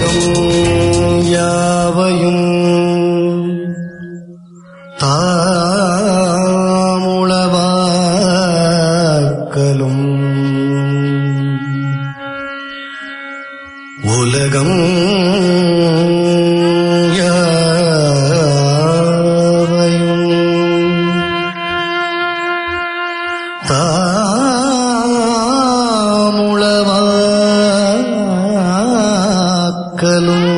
உலகம் யாவையும் தாமுளவாக்கலும் உலகம் யாவையும் தாமுளவாக்கலும்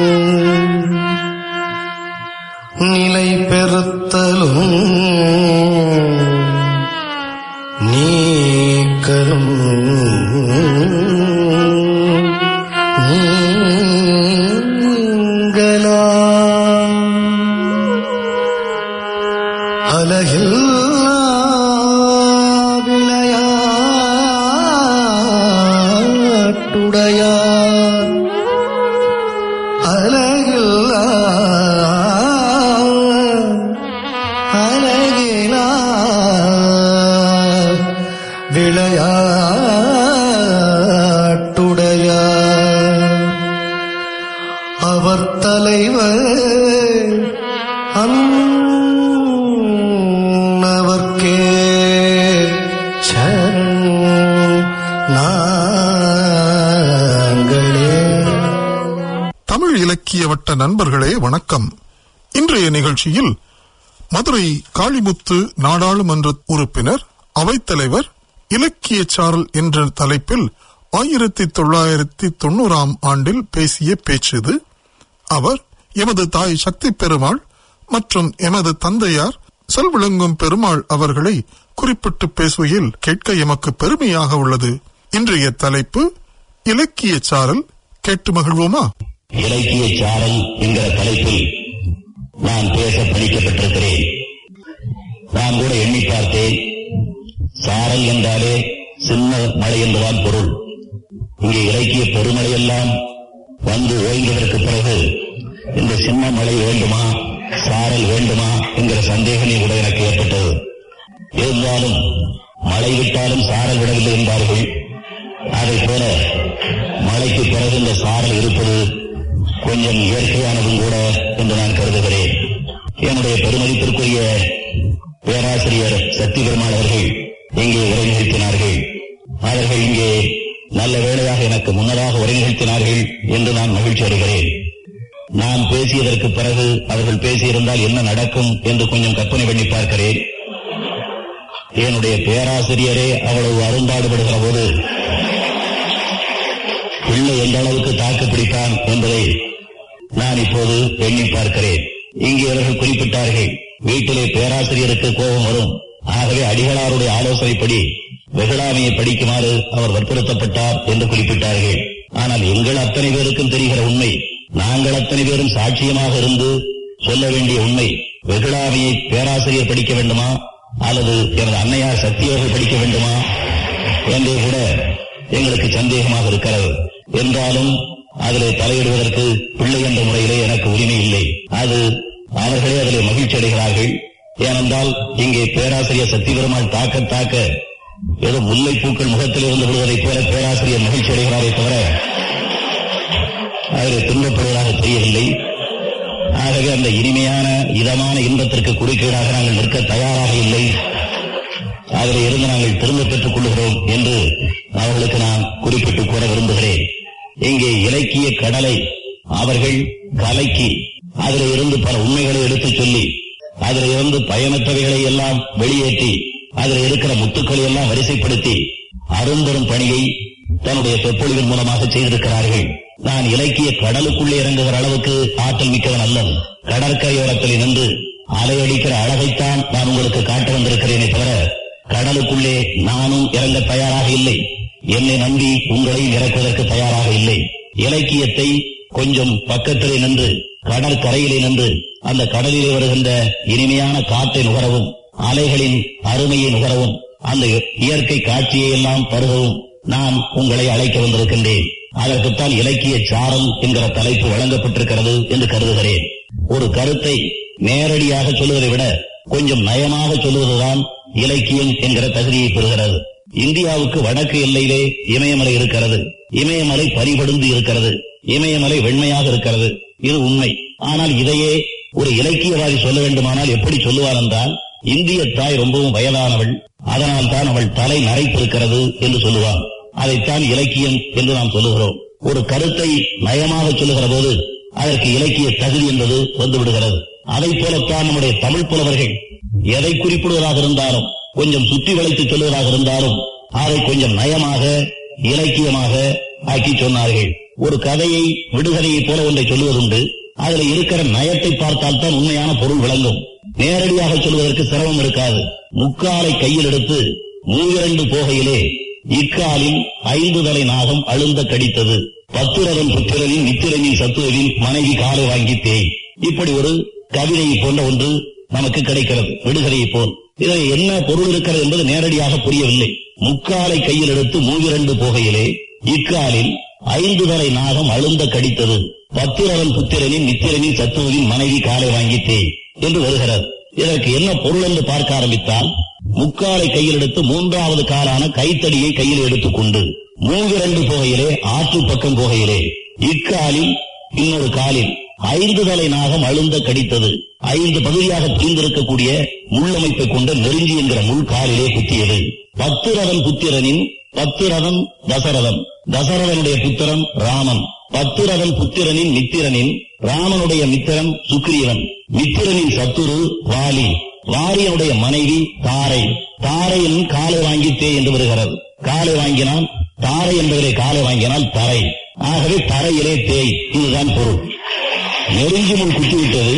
நிலை பெறுத்தலும் நீக்கலும் நீங்களாம் அலகில்லா விளையாட்டுடையார் அலகில்லா அலகிலா விளையாட்டுடையார் அவர் தலைவர் அன்னவர்க்கே சரண் நாங்களே தமிழ் இலக்கிய வட்ட நண்பர்களே வணக்கம் இன்றைய நிகழ்ச்சியில் மதுரை காளிமுத்து நாடாளுமன்ற உறுப்பினர் அவைத்தலைவர் இலக்கிய சாரல் என்ற தலைப்பில் ஆயிரத்தி தொள்ளாயிரத்தி தொண்ணூறாம் ஆண்டில் பேசிய பேச்சு இது அவர் எமது தாய் சக்தி பெருமாள் மற்றும் எமது தந்தையார் செல்விளங்கும் பெருமாள் அவர்களை குறிப்பிட்டு பேசுகையில் கேட்க எமக்கு பெருமையாக உள்ளது இன்றைய தலைப்பு இலக்கிய சாரல் கேட்டு மகிழ்வோமா இலக்கிய சாரல் என்கிற தலைப்பில் நான் பேச பணிக்கப்பட்டிருக்கிறேன் நான் கூட எண்ணி பார்த்தேன் சாரல் என்றாலே சின்ன மழை என்றுதான் பொருள் இங்கே இலக்கிய பெருமழை எல்லாம் வந்து ஓய்ந்ததற்கு பிறகு இந்த சின்ன மழை வேண்டுமா சாரல் வேண்டுமா என்கிற சந்தேகமே கூட எனக்கு ஏற்பட்டது இருந்தாலும் மழை விட்டாலும் சாரல் விடவில்லை என்பார்கள் அதை போல மழைக்கு பிறகு இந்த சாரல் இருப்பது கொஞ்சம் இயற்கையானதும் கூட என்று நான் கருதுகிறேன் என்னுடைய பெருமதிப்பிற்குரிய பேராசிரியர் சக்தி பெருமாள் அவர்கள் இங்கே உரை நிகழ்த்தினார்கள் அவர்கள் இங்கே நல்ல வேளையாக எனக்கு முன்னதாக உரை நிகழ்த்தினார்கள் என்று நான் மகிழ்ச்சி அடைகிறேன் நான் பேசியதற்கு பிறகு அவர்கள் பேசியிருந்தால் என்ன நடக்கும் என்று கொஞ்சம் கற்பனை பண்ணி பார்க்கிறேன் என்னுடைய பேராசிரியரே அவ்வளவு அரும்பாடுபடுகிற போது பிள்ளை எந்த அளவுக்கு தாக்கு பிடித்தான் என்பதை நான் இப்போது எண்ணி பார்க்கிறேன் இங்கே அவர்கள் குறிப்பிட்டார்கள் வீட்டிலே பேராசிரியருக்கு கோபம் வரும் ஆகவே அடிகளாருடைய ஆலோசனைப்படி வெகுளாமையை படிக்குமாறு அவர் வற்புறுத்தப்பட்டார் என்று குறிப்பிட்டார்கள் ஆனால் எங்கள் அத்தனை பேருக்கும் தெரிகிற உண்மை நாங்கள் அத்தனை பேரும் சாட்சியமாக இருந்து சொல்ல வேண்டிய உண்மை வெகுளாமையை பேராசிரியர் படிக்க வேண்டுமா அல்லது எனது அன்னையார் சக்தி அவர்கள் படிக்க வேண்டுமா என்றே கூட எங்களுக்கு சந்தேகமாக இருக்கிறது என்றாலும் அதிலே தலையிடுவதற்கு பிள்ளை என்ற முறையிலே எனக்கு உரிமை இல்லை அது அவர்களே அதிலே மகிழ்ச்சி அடைகிறார்கள் ஏனென்றால் இங்கே பேராசிரியர் சக்தி பெருமாள் தாக்க தாக்க ஏதோ முல்லைப்பூக்கள் முகத்தில் இருந்து விடுவதைப் போல பேராசிரியர் மகிழ்ச்சி அடைகிறாரே தவிர அதிலே துன்பப்படுவதாக தெரியவில்லை ஆகவே அந்த இனிமையான இதமான இன்பத்திற்கு குறுக்கீடாக நாங்கள் நிற்க தயாராக இல்லை அதில் இருந்து நாங்கள் திரும்ப பெற்றுக் கொள்கிறோம் என்று அவர்களுக்கு நான் குறிப்பிட்டு கூற விரும்புகிறேன் இங்கே இலக்கிய கடலை அவர்கள் கலக்கி அதில் இருந்து பல உண்மைகளை எடுத்துச் சொல்லி அதில் இருந்து பயனற்றவைகளை எல்லாம் வெளியேற்றி அதில் இருக்கிற முத்துக்களை எல்லாம் வரிசைப்படுத்தி அரும்பெரும் பணியை தன்னுடைய சொற்பொழிவின் மூலமாக செய்திருக்கிறார்கள் நான் இலக்கிய கடலுக்குள்ளே இறங்குகிற அளவுக்கு ஆற்றல் மிக்கவன் அல்லன் கடற்கரையோரத்தில் நின்று அலையடிக்கிற அழகைத்தான் நான் உங்களுக்கு காட்ட வந்திருக்கிறேனே தவிர கடலுக்குள்ளே நானும் இறங்க தயாராக இல்லை என்னை நம்பி உங்களையும் இறக்குவதற்கு தயாராக இல்லை இலக்கியத்தை கொஞ்சம் பக்கத்திலே நின்று கடற்கரையிலே நின்று அந்த கடலிலே வருகின்ற இனிமையான காற்றை நுகரவும் அலைகளின் அருமையை நுகரவும் அந்த இயற்கை காட்சியை எல்லாம் பருகவும் நான் உங்களை அழைக்க வந்திருக்கின்றேன் அதற்குத்தான் இலக்கிய சாரல் என்கிற தலைப்பு வழங்கப்பட்டிருக்கிறது என்று கருதுகிறேன் ஒரு கருத்தை நேரடியாக சொல்லுவதை விட கொஞ்சம் நயமாக சொல்லுவதுதான் இலக்கியம் என்கிற தகுதியை பெறுகிறது இந்தியாவுக்கு வடக்கு எல்லையிலே இமயமலை இருக்கிறது இமயமலை பறிபடுந்து இருக்கிறது இமயமலை வெண்மையாக இருக்கிறது இது உண்மை ஆனால் இதையே ஒரு இலக்கியவாதி சொல்ல வேண்டுமானால் எப்படி சொல்லுவார் என்றால் இந்திய தாய் ரொம்பவும் வயதானவள் அதனால் தான் அவள் தலை நரைத்திருக்கிறது என்று சொல்லுவார் அதைத்தான் இலக்கியம் என்று நாம் சொல்லுகிறோம் ஒரு கருத்தை நயமாக சொல்லுகிற போது அதற்கு இலக்கிய தகுதி என்பது வந்து விடுகிறது அதை போலத்தான் நம்முடைய தமிழ் புலவர்கள் எதை குறிப்பிடுவதாக இருந்தாலும் கொஞ்சம் சுற்றி வளைத்து சொல்லுவதாக இருந்தாலும் அதை கொஞ்சம் நயமாக இலக்கியமாக ஆக்கி சொன்னார்கள் ஒரு கதையை விடுகதையை போல ஒன்றை சொல்லுவதுண்டு அதுல இருக்கிற நயத்தை பார்த்தால் தான் உண்மையான பொருள் விளங்கும் நேரடியாக சொல்வதற்கு சிரமம் இருக்காது முக்காலை கையில் எடுத்து மூவிரண்டு போகையிலே இக்காலில் ஐந்து தலை நாகம் அழுந்த கடித்தது பத்துரவன் புத்திரனின் நித்திரனின் சத்துருவின் மனைவி காலை வாங்கி தேய் இப்படி ஒரு கவிதையை போன்ற ஒன்று நமக்கு கிடைக்கிறது விடுகதையை போல் இதில் என்ன பொருள் இருக்கிறது என்பது நேரடியாக புரியவில்லை முக்காலை கையில் எடுத்து மூவிரண்டு போகையிலே இக்காலில் ஐந்து தலை நாகம் அழுந்த கடித்தது பத்திரவன் புத்திரனின் நித்திரனின் சத்துருவின் மனைவி காலை வாங்கி தேய் என்று வருகிறது இதற்கு என்ன பொருள் என்று பார்க்க ஆரம்பித்தால் முக்காலை கையில் எடுத்து மூன்றாவது காலான கைத்தடியை கையில் எடுத்துக்கொண்டு மூவிரண்டு போகையிலே ஆற்று பக்கம் போகையிலே இக்காலில் இன்னொரு காலில் ஐந்து தலை நாகம் அழுந்த கடித்தது ஐந்து பகுதியாக பிரிந்திருக்கக்கூடிய முள்ளமைப்பை கொண்ட நெருங்கி என்கிற முள் காலிலே குத்தியது பத்து ரதன் புத்திரனின் பத்து ரதன் தசரதன் தசரதனுடைய புத்திரன் ராமன் பத்து ரதன் புத்திரனின் மித்திரனின் ராமனுடைய மித்திரன் சுக்ரீவன் மித்திரனின் சத்துரு வாலி வாரியனுடைய மனைவி தாரை தாரையின் காலை வாங்கி தே என்று வருகிறது காலை வாங்கினால் தாரை என்பதிலே காலை வாங்கினால் தரை ஆகவே தரையிலே தேய் இதுதான் பொருள் நெருங்கி முன் குத்திவிட்டது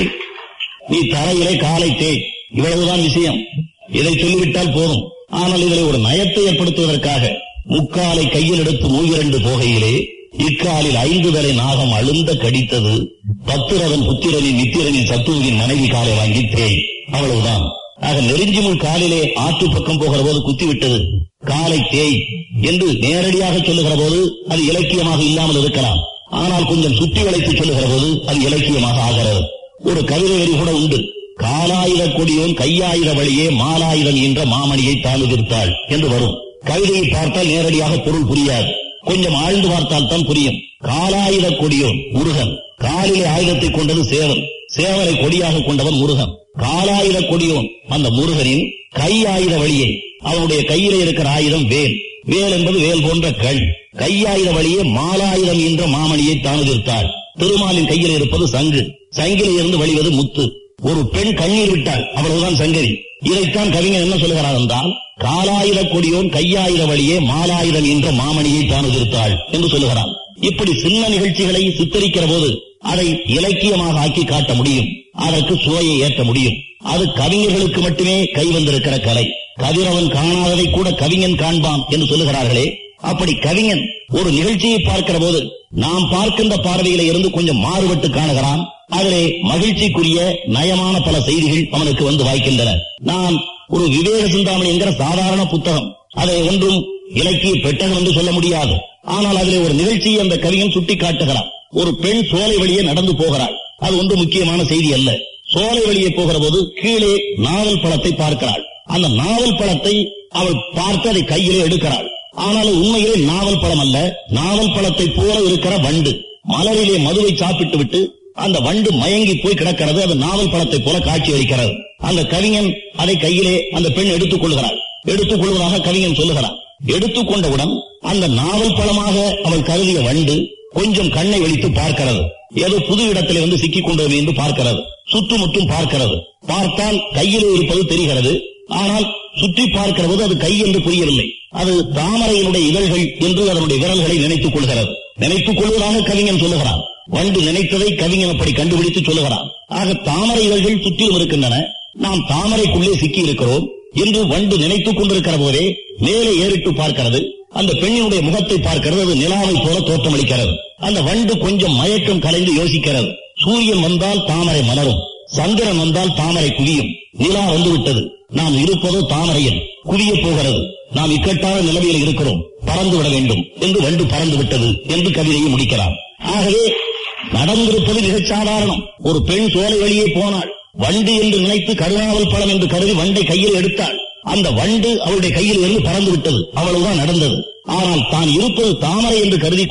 நீ தரையிலே காலை தேய் இவ்வளவுதான் விஷயம் இதை சொல்லிவிட்டால் போதும் ஆனால் இதில் ஒரு நயத்தை ஏற்படுத்துவதற்காக முக்காலை கையில் எடுத்து மூவிரண்டு போகையிலே இக்காலில் ஐந்து தலை நாகம் அழுந்த கடித்தது பத்துரவன் புத்திரனின் நித்திரனின் சத்துருவின் மனைவி காலை வாங்கி தேய் அவ்வளவுதான் ஆக நெருஞ்சி முள் காலிலே ஆற்று பக்கம் போகிற போது குத்திவிட்டது காலை தேய் என்று நேரடியாக சொல்லுகிற போது அது இலக்கியமாக இல்லாமல் இருக்கலாம் ஆனால் கொஞ்சம் சுற்றி வளைத்து சொல்லுகிற போது அது இலக்கியமாக ஆகிறது ஒரு கவிதை வரி கூட உண்டு காலாயுத கொடியோன் கையாயுத வழியே மாலாயுதம் என்ற மாமணியை தாழ்ந்திருத்தாள் என்று வரும் கவிதையை பார்த்தால் நேரடியாக பொருள் புரியாது கொஞ்சம் ஆழ்ந்து பார்த்தால் தான் புரியும் காலாயுத கொடியோன் முருகன் காலிலே ஆயுதத்தை கொண்டது சேவல் சேவலை கொடியாக கொண்டவன் முருகன் காலாயுத கொடியோன் அந்த முருகனின் கை ஆயுத வழியை அவனுடைய கையிலே இருக்கிற ஆயுதம் வேல் வேல் என்பது வேல் போன்ற கண் கையாயுத வழியே மாலாயுதம் என்ற மாமணியை தானுதிர்த்தாள் திருமாலின் கையில் இருப்பது சங்கு சங்கிலே இருந்து வழிவது முத்து ஒரு பெண் கண்ணீர் விட்டாள் அவ்வளவுதான் சங்கரி இதைத்தான் கவிஞர் என்ன சொல்லுகிறார் என்றால் காலாயுத கொடியோன் கையாயுத வழியே மாலாயுதம் என்ற மாமணியை தானுதிர்த்தாள் என்று சொல்லுகிறான் இப்படி சின்ன நிகழ்ச்சிகளை சித்தரிக்கிற போது அதை இலக்கியமாக ஆக்கி காட்ட முடியும் அதற்கு சுவையை ஏற்ற முடியும் அது கவிஞர்களுக்கு மட்டுமே கை வந்திருக்கிற கலை கதிரவன் காணாததை கூட கவிஞன் காண்பான் என்று சொல்லுகிறார்களே அப்படி கவிஞன் ஒரு நிகழ்ச்சியை பார்க்கிற போது நாம் பார்க்கின்ற பார்வையில இருந்து கொஞ்சம் மாறுபட்டு காணுகிறான் அதிலே மகிழ்ச்சிக்குரிய நயமான பல செய்திகள் அவனுக்கு வந்து வாய்க்கின்றன நான் ஒரு விவேக சிந்தாமணி என்கிற சாதாரண புத்தகம் அதை ஒன்றும் இலக்கிய பெட்டகம் என்று சொல்ல முடியாது ஆனால் அதிலே ஒரு நிகழ்ச்சியை அந்த கவிஞன் சுட்டி காட்டுகிறான் ஒரு பெண் சோலை வழியே நடந்து போகிறாள் அது ஒன்று முக்கியமான செய்தி அல்ல சோலை வழியே போகிற போது கீழே நாவல் பழத்தை பார்க்கிறாள் அந்த நாவல் பழத்தை அவள் பார்த்து அதை கையிலே எடுக்கிறாள் ஆனால் உண்மையிலே நாவல் பழம் அல்ல நாவல் பழத்தை போல இருக்கிற வண்டு மலரிலே மதுவை சாப்பிட்டு விட்டு அந்த வண்டு மயங்கி போய் கிடக்கிறது அது நாவல் பழத்தை போல காட்சி அளிக்கிறது அந்த கவிஞன் அதை கையிலே அந்த பெண் எடுத்துக் கொள்கிறாள் எடுத்துக் கொள்வதாக கவிஞன் சொல்லுகிறான் எடுத்துக்கொண்டவுடன் அந்த நாவல் பழமாக அவள் கருதிய வண்டு கொஞ்சம் கண்ணை வெளித்து பார்க்கிறது ஏதோ புது இடத்திலே வந்து சிக்கிக் கொண்டோமே என்று பார்க்கிறது சுற்றுமுற்றும் பார்க்கிறது பார்த்தால் கையிலே இருப்பது தெரிகிறது ஆனால் சுற்றி பார்க்கிற போது அது கை என்று புரியவில்லை அது தாமரையினுடைய இதழ்கள் என்று அதனுடைய விரல்களை நினைத்துக் கொள்கிறது நினைத்துக் கொள்வதாக கவிஞன் சொல்லுகிறான் வண்டு நினைத்ததை கவிஞன் அப்படி கண்டுபிடித்து சொல்லுகிறான் ஆக தாமரை இதழ்கள் சுற்றிலும் இருக்கின்றன நாம் தாமரைக்குள்ளே சிக்கி இருக்கிறோம் என்று வண்டு நினைத்துக் கொண்டிருக்கிற போதே மேலே ஏறிட்டு பார்க்கிறது அந்த பெண்ணினுடைய முகத்தை பார்க்கிறது அது நிலாவை போல தோற்றமளிக்கிறது அந்த வண்டு கொஞ்சம் மயக்கம் கலைந்து யோசிக்கிறது சூரியன் வந்தால் தாமரை மலரும் சந்திரன் வந்தால் தாமரை குவியும் நிலா வந்து விட்டது நாம் இருப்பதோ தாமரையில் குவிய போகிறது நாம் இக்கட்டான நிலைமையில் இருக்கிறோம் பறந்து விட வேண்டும் என்று வண்டு பறந்து விட்டது என்று கவிதையை முடிக்கிறார் ஆகவே நடந்திருப்பது மிகச் சாதாரணம் ஒரு பெண் சோலை வழியே போனாள் வண்டு என்று நினைத்து கருணாவல் பழம் என்று கருதி வண்டை கையில் எடுத்தாள் அந்த வண்டு அவளுடைய கையில் இருந்து பறந்து விட்டது அவ்வளவுதான் நடந்தது ஆனால் தான் இருப்பது தாமரை என்று கருதி கொண்டு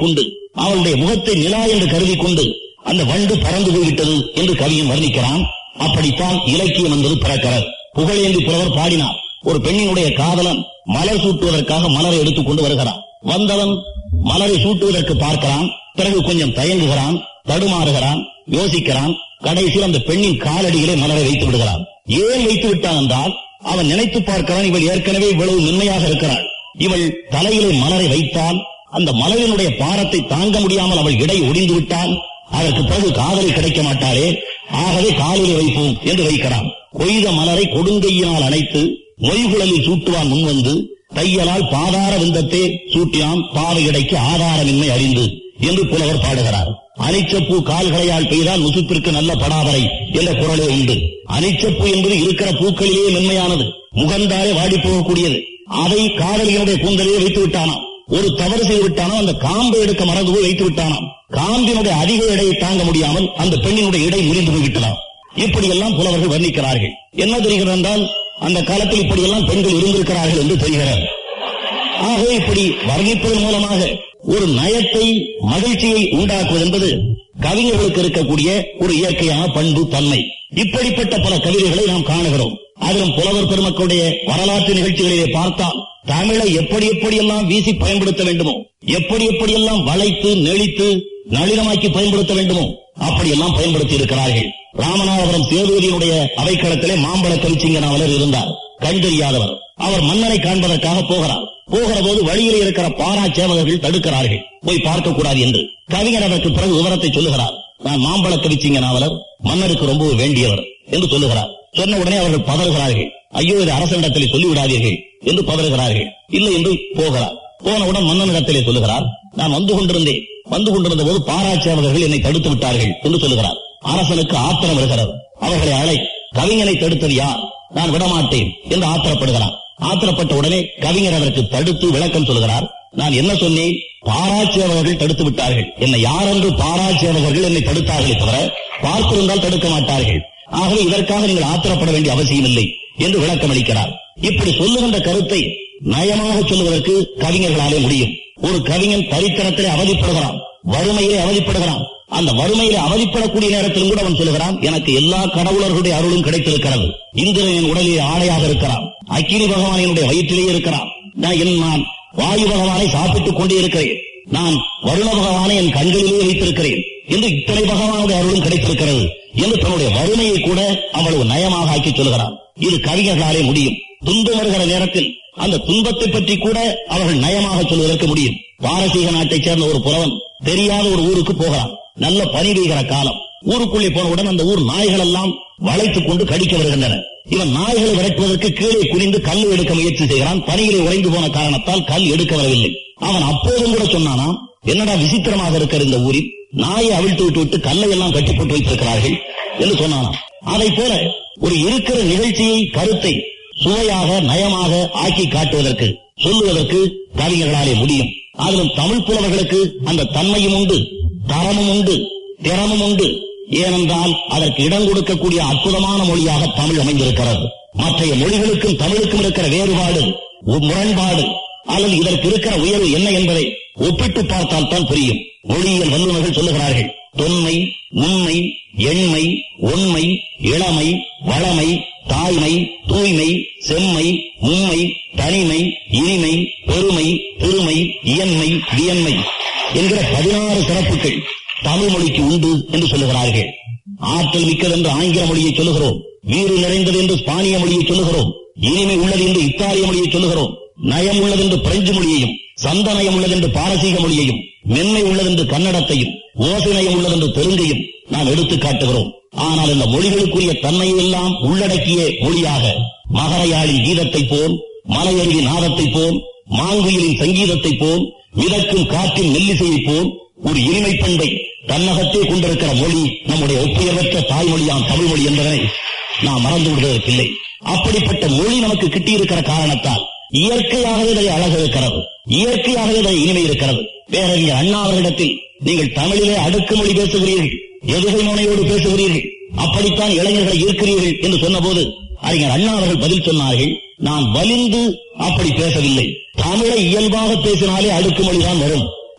அவளுடைய முகத்தை நிலா என்று கருதி கொண்டு அந்த வண்டு பறந்து போய்விட்டது என்று கவியன் வர்ணிக்கிறான் அப்படித்தான் இலக்கியம் என்பது பிறக்கிறது புகழேந்தி புலவர் பாடினார் ஒரு பெண்ணினுடைய காதலன் மலர் சூட்டுவதற்காக மலரை எடுத்துக் கொண்டு வருகிறான் வந்தவன் மலரை சூட்டுவதற்கு பார்க்கிறான் பிறகு கொஞ்சம் தயங்குகிறான் தடுமாறுகிறான் யோசிக்கிறான் கடைசியில் அந்த பெண்ணின் காலடியிலே மலரை வைத்து விடுகிறான் ஏன் வைத்து விட்டான் என்றால் அவன் நினைத்து பார்க்கிறான் இவள் ஏற்கனவே இவ்வளவு மென்மையாக இருக்கிறாள் இவள் தலையிலே மலரை வைத்தால் அந்த மலரினுடைய பாரத்தை தாங்க முடியாமல் அவள் இடை ஒடிந்து விட்டால் அதற்கு பிறகு காதலி கிடைக்க மாட்டாளே ஆகவே காலிலே வைப்போம் என்று வைக்கிறான் கொய்த மலரை கொடுங்கையினால் அணைத்து மொய்குழலில் சூட்டுவான் முன்வந்து தையலால் பாதார விந்தத்தே சூட்டினான் பாவை இடைக்கு ஆதாரமின்மை அறிந்து என்று புலவர் பாடுகிறார் அனிச்சப்பூ கால்களையால் பெய்தால் முசுப்பிற்கு நல்ல படாவரை என்ற குரலே உண்டு அனிச்சப்பூ என்பது இருக்கிற பூக்களிலேயே மென்மையானது முகந்தாலே வாடி போகக்கூடியது அதை காதலியனுடைய கூந்தலிலே வைத்து விட்டானாம் ஒரு தவறு செய்து விட்டானோ அந்த காம்பை எடுக்க மறந்து போய் வைத்து விட்டானாம் காம்பினுடைய அதிக எடையை தாங்க முடியாமல் அந்த பெண்ணினுடைய இடை முறிந்து போய்விட்டதாம் இப்படியெல்லாம் புலவர்கள் வர்ணிக்கிறார்கள் என்ன தெரிகிறது என்றால் அந்த காலத்தில் இப்படியெல்லாம் பெண்கள் இருந்திருக்கிறார்கள் என்று தெரிகிறது ஆகவே இப்படி வர்ணிப்பதன் மூலமாக ஒரு நயத்தை மகிழ்ச்சியை உண்டாக்குவது என்பது கவிஞர்களுக்கு இருக்கக்கூடிய ஒரு இயற்கையான பண்பு தன்மை இப்படிப்பட்ட பல கவிதைகளை நாம் காணுகிறோம் அதிலும் புலவர் பெருமக்களுடைய வரலாற்று நிகழ்ச்சிகளிலே பார்த்தால் தமிழை எப்படி எப்படியெல்லாம் வீசி பயன்படுத்த வேண்டுமோ எப்படி எப்படியெல்லாம் வளைத்து நெளித்து நளினமாக்கி பயன்படுத்த வேண்டுமோ அப்படியெல்லாம் பயன்படுத்தி இருக்கிறார்கள் ராமநாதபுரம் சேதுவதியினுடைய அவைக்களத்திலே மாம்பழ கவிச்சிங்க நாவலர் இருந்தார் கண் தெரியாதவர் அவர் மன்னரை காண்பதற்காக போகிறார் போகிற போது வழியிலே இருக்கிற பாரா சேவகர்கள் தடுக்கிறார்கள் போய் பார்க்க கூடாது என்று கவிஞர் அதற்கு பிறகு விவரத்தை சொல்லுகிறார் நான் மாம்பழ கவிச்சிங்க நாவலர் மன்னருக்கு ரொம்ப வேண்டியவர் என்று சொல்லுகிறார் சொன்ன உடனே அவர்கள் பதறுகிறார்கள் ஐயோ இது அரசனிடத்திலே சொல்லிவிடாதீர்கள் என்று பதறுகிறார்கள் இல்லை என்று போகிறார் போனவுடன் மன்னனிடத்திலே சொல்லுகிறார் நான் வந்து கொண்டிருந்தேன் வந்து கொண்டிருந்த போது பாராட்சியாளர்கள் என்னை தடுத்து விட்டார்கள் என்று சொல்லுகிறார் அரசனுக்கு ஆத்திரம் வருகிறது அவர்களை அழை கவிஞனை தடுத்தது யார் நான் விடமாட்டேன் என்று ஆத்திரப்படுகிறார் ஆத்திரப்பட்ட உடனே கவிஞர் அதற்கு தடுத்து விளக்கம் சொல்கிறார் நான் என்ன சொன்னேன் பாராட்சியவர்கள் தடுத்து விட்டார்கள் என்னை யாரென்று பாராட்சியவர்கள் என்னை தடுத்தார்களே தவிர பார்த்திருந்தால் தடுக்க மாட்டார்கள் ஆகவே இதற்காக நீங்கள் ஆத்திரப்பட வேண்டிய அவசியம் இல்லை என்று விளக்கம் அளிக்கிறார் இப்படி சொல்லுகின்ற கருத்தை நயமாக சொல்லுவதற்கு கவிஞர்களாலே முடியும் ஒரு கவிஞன் பரித்தனத்திலே அவதிப்படுகிறான் வறுமையிலே அவதிப்படுகிறான் அந்த வறுமையிலே அவதிப்படக்கூடிய நேரத்திலும் கூட அவன் சொல்லுகிறான் எனக்கு எல்லா கடவுளர்களுடைய அருளும் கிடைத்திருக்கிறது இந்திரன் என் உடலிலே ஆடையாக இருக்கிறான் அக்கினி பகவான் என்னுடைய வயிற்றிலே இருக்கிறான் நான் என் நான் வாயு பகவானை சாப்பிட்டுக் கொண்டே இருக்கிறேன் நான் வருண பகவானை என் கண்களிலே வைத்திருக்கிறேன் என்று இத்தனை பகவானுடைய அருளும் கிடைத்திருக்கிறது என்று தன்னுடைய வறுமையை கூட அவ்வளவு நயமாக ஆக்கி சொல்கிறான் இது கவிஞர்களாலே முடியும் துன்பம் வருகிற நேரத்தில் அந்த துன்பத்தை பற்றி கூட அவர்கள் நயமாக சொல்வதற்கு முடியும் பாரசீக நாட்டைச் சேர்ந்த ஒரு புலவன் தெரியாத ஒரு ஊருக்கு போகிறான் நல்ல பனி பெய்கிற காலம் ஊருக்குள்ளே போனவுடன் அந்த ஊர் நாய்கள் எல்லாம் வளைத்துக் கொண்டு கடிக்க வருகின்றன இவன் நாய்களை விரட்டுவதற்கு கீழே குனிந்து கல் எடுக்க முயற்சி செய்கிறான் பனியிலே உறைந்து போன காரணத்தால் கல் எடுக்க வரவில்லை அவன் அப்போதும் கூட சொன்னானாம் என்னடா விசித்திரமாக இருக்கிற இந்த ஊரில் நாயை அவிழ்த்து விட்டு விட்டு கல்லை எல்லாம் கட்டி போட்டு வைத்திருக்கிறார்கள் என்று சொன்னானாம் அதை போல ஒரு இருக்கிற நிகழ்ச்சியை கருத்தை சுவையாக நயமாக ஆக்கி காட்டுவதற்கு சொல்லுவதற்கு கவிஞர்களாலே முடியும் அதிலும் தமிழ் புலவர்களுக்கு அந்த தன்மையும் உண்டு தரமும் உண்டு திறமும் உண்டு ஏனென்றால் அதற்கு இடம் கொடுக்கக்கூடிய அற்புதமான மொழியாக தமிழ் அமைந்திருக்கிறது மற்றைய மொழிகளுக்கும் தமிழுக்கும் இருக்கிற வேறுபாடு ஒரு முரண்பாடு அல்லது இதற்கு இருக்கிற உயர்வு என்ன என்பதை ஒப்பிட்டு பார்த்தால் தான் புரியும் மொழியியல் வல்லுநர்கள் சொல்லுகிறார்கள் தொன்மை உண்மை எண்மை உண்மை இளமை வளமை தாய்மை தூய்மை செம்மை மும்மை தனிமை இனிமை பெருமை பெருமை இயன்மை வியன்மை என்கிற பதினாறு சிறப்புகள் தமிழ் மொழிக்கு உண்டு என்று சொல்லுகிறார்கள் ஆற்றல் மிக்கது என்று ஆங்கில மொழியை சொல்லுகிறோம் வீறு நிறைந்தது என்று ஸ்பானிய மொழியை சொல்லுகிறோம் இனிமை உள்ளது என்று இத்தாலிய மொழியை சொல்லுகிறோம் நயம் உள்ளது என்று பிரெஞ்சு மொழியையும் சந்தநயம் உள்ளது என்று பாரசீக மொழியையும் மென்மை உள்ளது என்று கன்னடத்தையும் ஓசைநயம் உள்ளது என்று தெலுங்கையும் நாம் எடுத்து காட்டுகிறோம் ஆனால் இந்த மொழிகளுக்குரிய தன்மையை எல்லாம் உள்ளடக்கிய மொழியாக மகரையாளின் கீதத்தை போல் மலையருவி நாதத்தை போல் மாங்குயிலின் சங்கீதத்தை போல் மிதக்கும் காற்றின் மெல்லிசையை போல் ஒரு இனிமை பண்பை தன்னகத்தே கொண்டிருக்கிற மொழி நம்முடைய ஒப்புயர்வற்ற தாய்மொழியாம் தமிழ் மொழி என்பதனை நாம் மறந்து விடுவதற்கில்லை அப்படிப்பட்ட மொழி நமக்கு கிட்டியிருக்கிற காரணத்தால் இயற்கையாகவே இதை அழகு இருக்கிறது இயற்கையாகவே இதை இனிமை இருக்கிறது பேரறிஞர் அண்ணா அவர்களிடத்தில் நீங்கள் தமிழிலே அடுக்குமொழி பேசுகிறீர்கள் எதுகை முனையோடு பேசுகிறீர்கள் அப்படித்தான் இளைஞர்களை ஈர்க்கிறீர்கள் என்று சொன்னபோது அறிஞர் அண்ணா அவர்கள் பதில் சொன்னார்கள் நான் வலிந்து அப்படி பேசவில்லை தமிழை இயல்பாக பேசினாலே அடுக்குமொழி தான் வரும்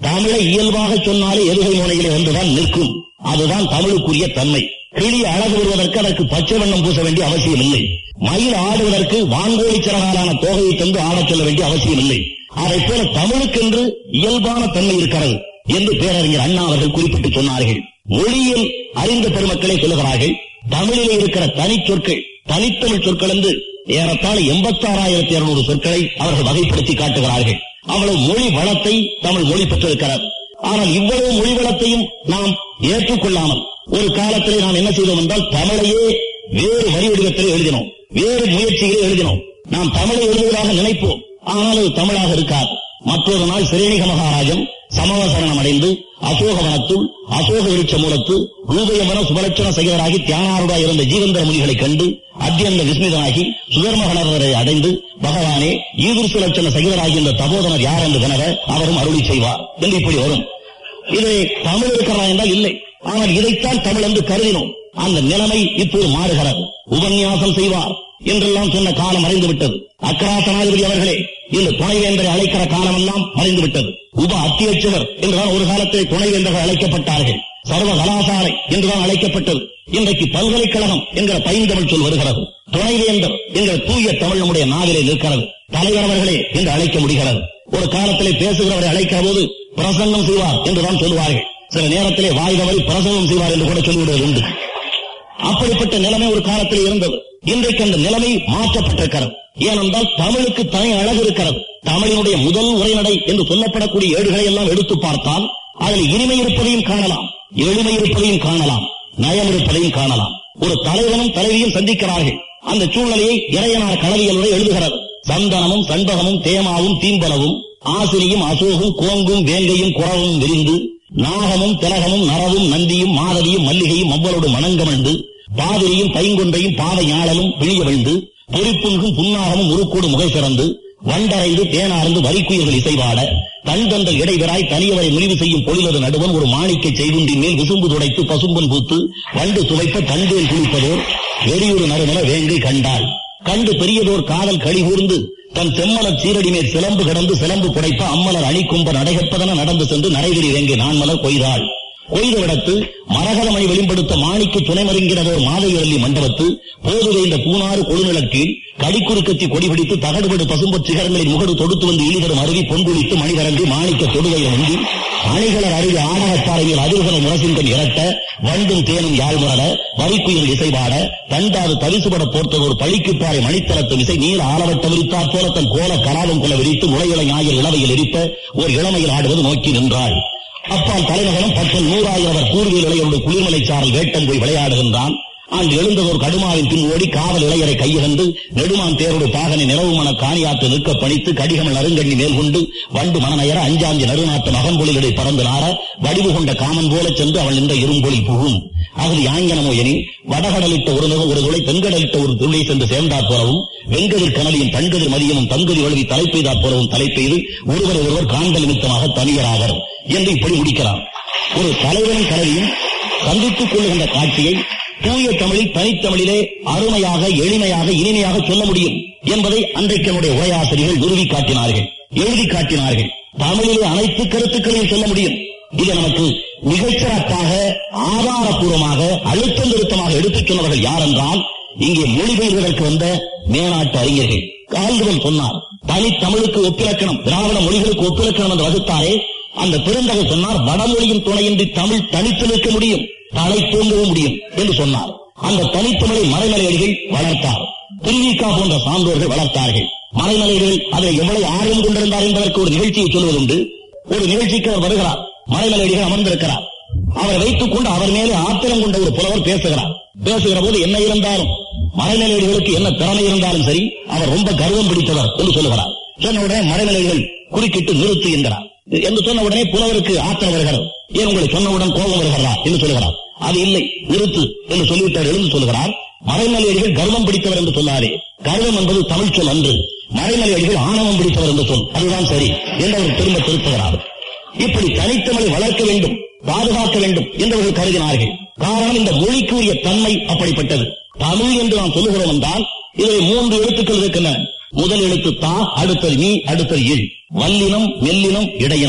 தமிழை இயல்பாக சொன்னாலே எதுகை முனையிலே வந்துதான் நிற்கும் அதுதான் தமிழுக்குரிய தன்மை கிளி அழகு வருவதற்கு அதற்கு பச்சை வண்ணம் பூச வேண்டிய அவசியம் இல்லை மயில் ஆடுவதற்கு வான்கோழி சிறகாலான தோகையை தந்து ஆடச் சொல்ல வேண்டிய அவசியம் இல்லை அதைப் போல தமிழுக்கென்று இயல்பான தன்மை இருக்கிறது என்று பேரறிஞர் அண்ணா அவர்கள் குறிப்பிட்டு சொன்னார்கள் மொழியில் அறிந்த பெருமக்களே சொல்லுகிறார்கள் தமிழிலே இருக்கிற தனிச் சொற்கள் தனித்தமிழ் சொற்கள் என்று ஏறத்தாழ எண்பத்தாறாயிரத்தி இருநூறு சொற்களை அவர்கள் வகைப்படுத்தி காட்டுகிறார்கள் அவ்வளவு மொழி வளத்தை தமிழ் மொழி பெற்றிருக்கிறது ஆனால் இவ்வளவு மொழி வளத்தையும் நாம் ஏற்றுக்கொள்ளாமல் ஒரு காலத்திலே நாம் என்ன செய்தோம் என்றால் தமிழையே வேறு வரி வடிவத்தில் எழுதினோம் வேறு முயற்சிகளை எழுதினோம் நாம் தமிழை எழுதுவதாக நினைப்போம் ஆனால் அது தமிழாக இருக்காது மற்றொரு நாள் சிரேணிக மகாராஜன் சமவசரணம் அடைந்து அசோகவனத்துள் அசோக விருட்ச மூலத்து ரூபயவன சுபலட்சண சகிதராகி தியானாருடா இருந்த ஜீவந்திர முனிகளைக் கண்டு அத்தியந்த விஸ்மிதனாகி சுதர்மகணரை அடைந்து பகவானே ஈதுர் சுலட்சண சகிதராகி இந்த தபோதனர் யார் என்று வினவ அவரும் அருளி செய்வார் என்று இப்படி வரும் இது தமிழ் இருக்கிறதா என்றால் இல்லை ஆனால் இதைத்தான் தமிழ் என்று கருதினோம் அந்த நிலைமை இப்போது மாறுகிறது உபன்யாசம் செய்வார் என்றெல்லாம் சொன்ன காலம் மறைந்து விட்டது அக்கராசனாதிபதி அவர்களே இந்த துணைவேந்தரை அழைக்கிற காலமெல்லாம் மறைந்து விட்டது உப அத்தியட்சகர் என்றுதான் ஒரு காலத்தில் துணைவேந்தர்கள் அழைக்கப்பட்டார்கள் சர்வ கலாசாலை என்றுதான் அழைக்கப்பட்டது இன்றைக்கு பல்கலைக்கழகம் என்கிற பைந்தமிழ் சொல் வருகிறது துணைவேந்தர் என்கிற தூய தமிழ் நம்முடைய நாவிலே நிற்கிறது தலைவர் அவர்களே என்று அழைக்க முடிகிறது ஒரு காலத்திலே பேசுகிறவரை அழைக்கிற போது பிரசங்கம் செய்வார் என்றுதான் சொல்லுவார்கள் சில நேரத்திலே வாய் தவறி பிரசங்கம் செய்வார் என்று கூட சொல்லிவிடுவது உண்டு அப்படிப்பட்ட நிலைமை ஒரு காலத்தில் இருந்தது இன்றைக்கு அந்த நிலைமை மாற்றப்பட்டிருக்கிறது ஏனென்றால் தமிழுக்கு தனி அழகு இருக்கிறது தமிழினுடைய முதல் உரைநடை என்று சொல்லப்படக்கூடிய ஏடுகளை எல்லாம் எடுத்து பார்த்தால் அதில் இனிமை இருப்பதையும் காணலாம் எளிமை இருப்பதையும் காணலாம் நயம் இருப்பதையும் காணலாம் ஒரு தலைவனும் தலைவியும் சந்திக்கிறார்கள் அந்த சூழ்நிலையை இறையனார் களவியலுரை எழுதுகிறது சந்தனமும் சண்பகமும் தேமாவும் தீம்பலவும் ஆசிரியும் அசோகும் கோங்கும் வேங்கையும் குறவும் விரிந்து நாகமும் திலகமும் நரவும் நந்தியும் மாதவியும் மல்லிகையும் அவ்வளோடு மணங்கமழ்ந்து பாதிரியும் பைங்கொன்றையும் பாவை ஞாழலும் பிழிய விழுந்து பொறிப்புண்கும் புன்னாகமும் உருக்கோடு முகை சிறந்து வண்டரைந்து தேனார்ந்து வரிக்குயிர்கள் இசைவாட தன் தந்தல் இடைவராய் தனியவரை முடிவு செய்யும் பொழிலது நடுவன் ஒரு மாணிக்க செய்குண்டின் மேல் விசும்பு துடைத்து பசும்பன் பூத்து வண்டு சுவைப்ப தண்டேல் குளிப்பதோர் வெறியுறு நறுமல வேங்கை கண்டாள் கண்டு பெரியதோர் காதல் களி கூர்ந்து தன் செம்மலர் சீரடி மேல் சிலம்பு கடந்து சிலம்பு புடைப்ப அம்மலர் அணிக்கும்ப நடைகற்பதன நடந்து சென்று நடைவிரி வேங்கை நான்மலர் கொய்தாள் கொய்து விடத்து மரகதமணி வெளிப்படுத்த மாணிக்கு துணை மருங்கிறதோர் மாதையரளி மண்டபத்து போது வைந்த பூனாறு கொழுநிலக்கீழ் கடிக்குறுக்கத்தி கொடி பிடித்து தகடுபடு பசும்பொற் சிகரங்களின் முகடு தொடுத்து வந்து இழிதரும் அருவி பொன்குளித்து மணிகரண்டி மாணிக்க தொடுகையில் உந்தி அணிகளர் அருகே ஆடகப்பாறையில் அதிர்கன முரசிங்கன் இரட்ட வண்டும் தேனும் யாழ்முரட வரிக்குயில் இசைவாட தண்டாது தவிசுபட போர்த்ததொரு பழிக்குப்பாறை மணித்தளத்து இசை நீல ஆலவட்ட விரித்தாற் போல தன் கோல கலாபம் கொள்ள விரித்து முளையில ஞாயிறு இளவையில் எரிப்ப ஒரு இளமையில் ஆடுவது நோக்கி நின்றாள் அப்பால் தலைநகரம் பத்தல் நூறாயிரவர் கூறுவில் இளையரோடு குளிர்மலை சாரல் வேட்டம் போய் விளையாடுகின்றான் அன்று எழுந்ததோர் கடுமாவின் பின் ஓடி காவல் இளையரை கையிறந்து நெடுமான் தேரோடு பாகனை நிலவுமன காணியாத்து நிற்க பணித்து கடிகமல் நறுங்கண்ணி மேல் கொண்டு வண்டு மனநயர அஞ்சாஞ்சி நறுநாட்டு மகன்பொழிலடை பறந்து நார வடிவு கொண்ட காமன் போல சென்று அவள் நின்ற இரும்பொழி புகும் அகதி ஆங்கனமோ எனின் வடகடலிட்ட ஒரு நுகம் ஒரு துளை தென்கடலிட்ட ஒரு துளை சென்று சேர்ந்தாற் போலவும் வெங்கதிர் கனலியும் தன்கதிர் மதியமும் தங்கதி வழுவி தலை பெய்தாற் போலவும் தலை பெய்து ஒருவர் ஒருவர் காண்பல் நிமித்தமாக தனியராவர் என்று இப்படி முடிக்கிறார் ஒரு தலைவனும் கலவியும் சந்தித்துக் கொள்ளுகின்ற காட்சியை தூய தமிழில் தனித்தமிழிலே அருமையாக எளிமையாக இனிமையாக சொல்ல முடியும் என்பதை அன்றைக்கு நம்முடைய உரையாசிரியர்கள் நிறுவி காட்டினார்கள் எழுதி காட்டினார்கள் தமிழிலே அனைத்து கருத்துக்களையும் சொல்ல முடியும் இது நமக்கு மிகச்சிறப்பாக ஆதாரபூர்வமாக அழுத்தம் திருத்தமாக எடுத்துச் சொன்னவர்கள் யார் என்றால் இங்கே மொழிபெயர்வதற்கு வந்த மேனாட்டு அறிஞர்கள் கால்டுவன் சொன்னார் தனித்தமிழுக்கு ஒப்பிலக்கணம் திராவிட மொழிகளுக்கு ஒப்பிலக்கணம் என்று வகுத்தாரே அந்த பெருந்தகை சொன்னார் வடமொழியின் துணையின்றி தமிழ் தனித்து நிற்க முடியும் தலை தூங்கவும் முடியும் என்று சொன்னார் அந்த தனித்தமிழை மறைமலையடிகள் வளர்த்தார் திருவிக்கா போன்ற சான்றோர்கள் வளர்த்தார்கள் மறைமலையடிகள் அதில் எவ்வளவு ஆர்வம் கொண்டிருந்தார் என்பதற்கு ஒரு நிகழ்ச்சியை சொல்வதுண்டு ஒரு நிகழ்ச்சிக்கு அவர் வருகிறார் மறைமலையடிகள் அமர்ந்திருக்கிறார் அவரை வைத்துக் கொண்டு அவர் மேலே ஆத்திரம் கொண்ட ஒரு புலவர் பேசுகிறார் பேசுகிற போது என்ன இருந்தாலும் மறைநிலைகளுக்கு என்ன திறமை இருந்தாலும் சரி அவர் ரொம்ப கர்வம் பிடித்தவர் என்று சொல்லுகிறார் சொன்ன உடனே மறைநிலைகள் குறுக்கிட்டு நிறுத்து என்கிறார் என்று சொன்ன உடனே புலவருக்கு ஆத்திரம் வருகிறது ஏன் உங்களை சொன்னவுடன் கோபம் வருகிறதா என்று சொல்லுகிறார் அது இல்லை நிறுத்து என்று சொல்லிவிட்டார் எழுந்து சொல்லுகிறார் மறைமலையடிகள் கர்வம் பிடித்தவர் என்று சொல்லாதே கர்வம் என்பது தமிழ் சொல் அன்று மறைமலையடிகள் ஆணவம் பிடித்தவர் என்று சொல் அதுதான் சரி என்று அவர் திரும்ப திருப்புகிறார் இப்படி தனித்தமிழை வளர்க்க வேண்டும் பாதுகாக்க வேண்டும் என்றவர்கள் கருதினார்கள் காரணம் இந்த மொழிக்கு உரிய தன்மை அப்படிப்பட்டது தமிழ் என்று நாம் சொல்லுகிறோம் என்றால் இதில் மூன்று எழுத்துக்கள் இருக்கின்றன முதல் எழுத்து தா அடுத்தது நீ அடுத்தது இல் வல்லினம் மெல்லினம் இடையினம்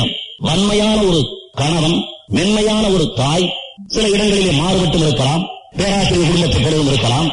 வன்மையான ஒரு கணவன் மென்மையான ஒரு தாய் சில இடங்களிலே மாறுபட்டும் இருக்கலாம் பேராசிரியர் குடும்பத்தை போலவும் இருக்கலாம்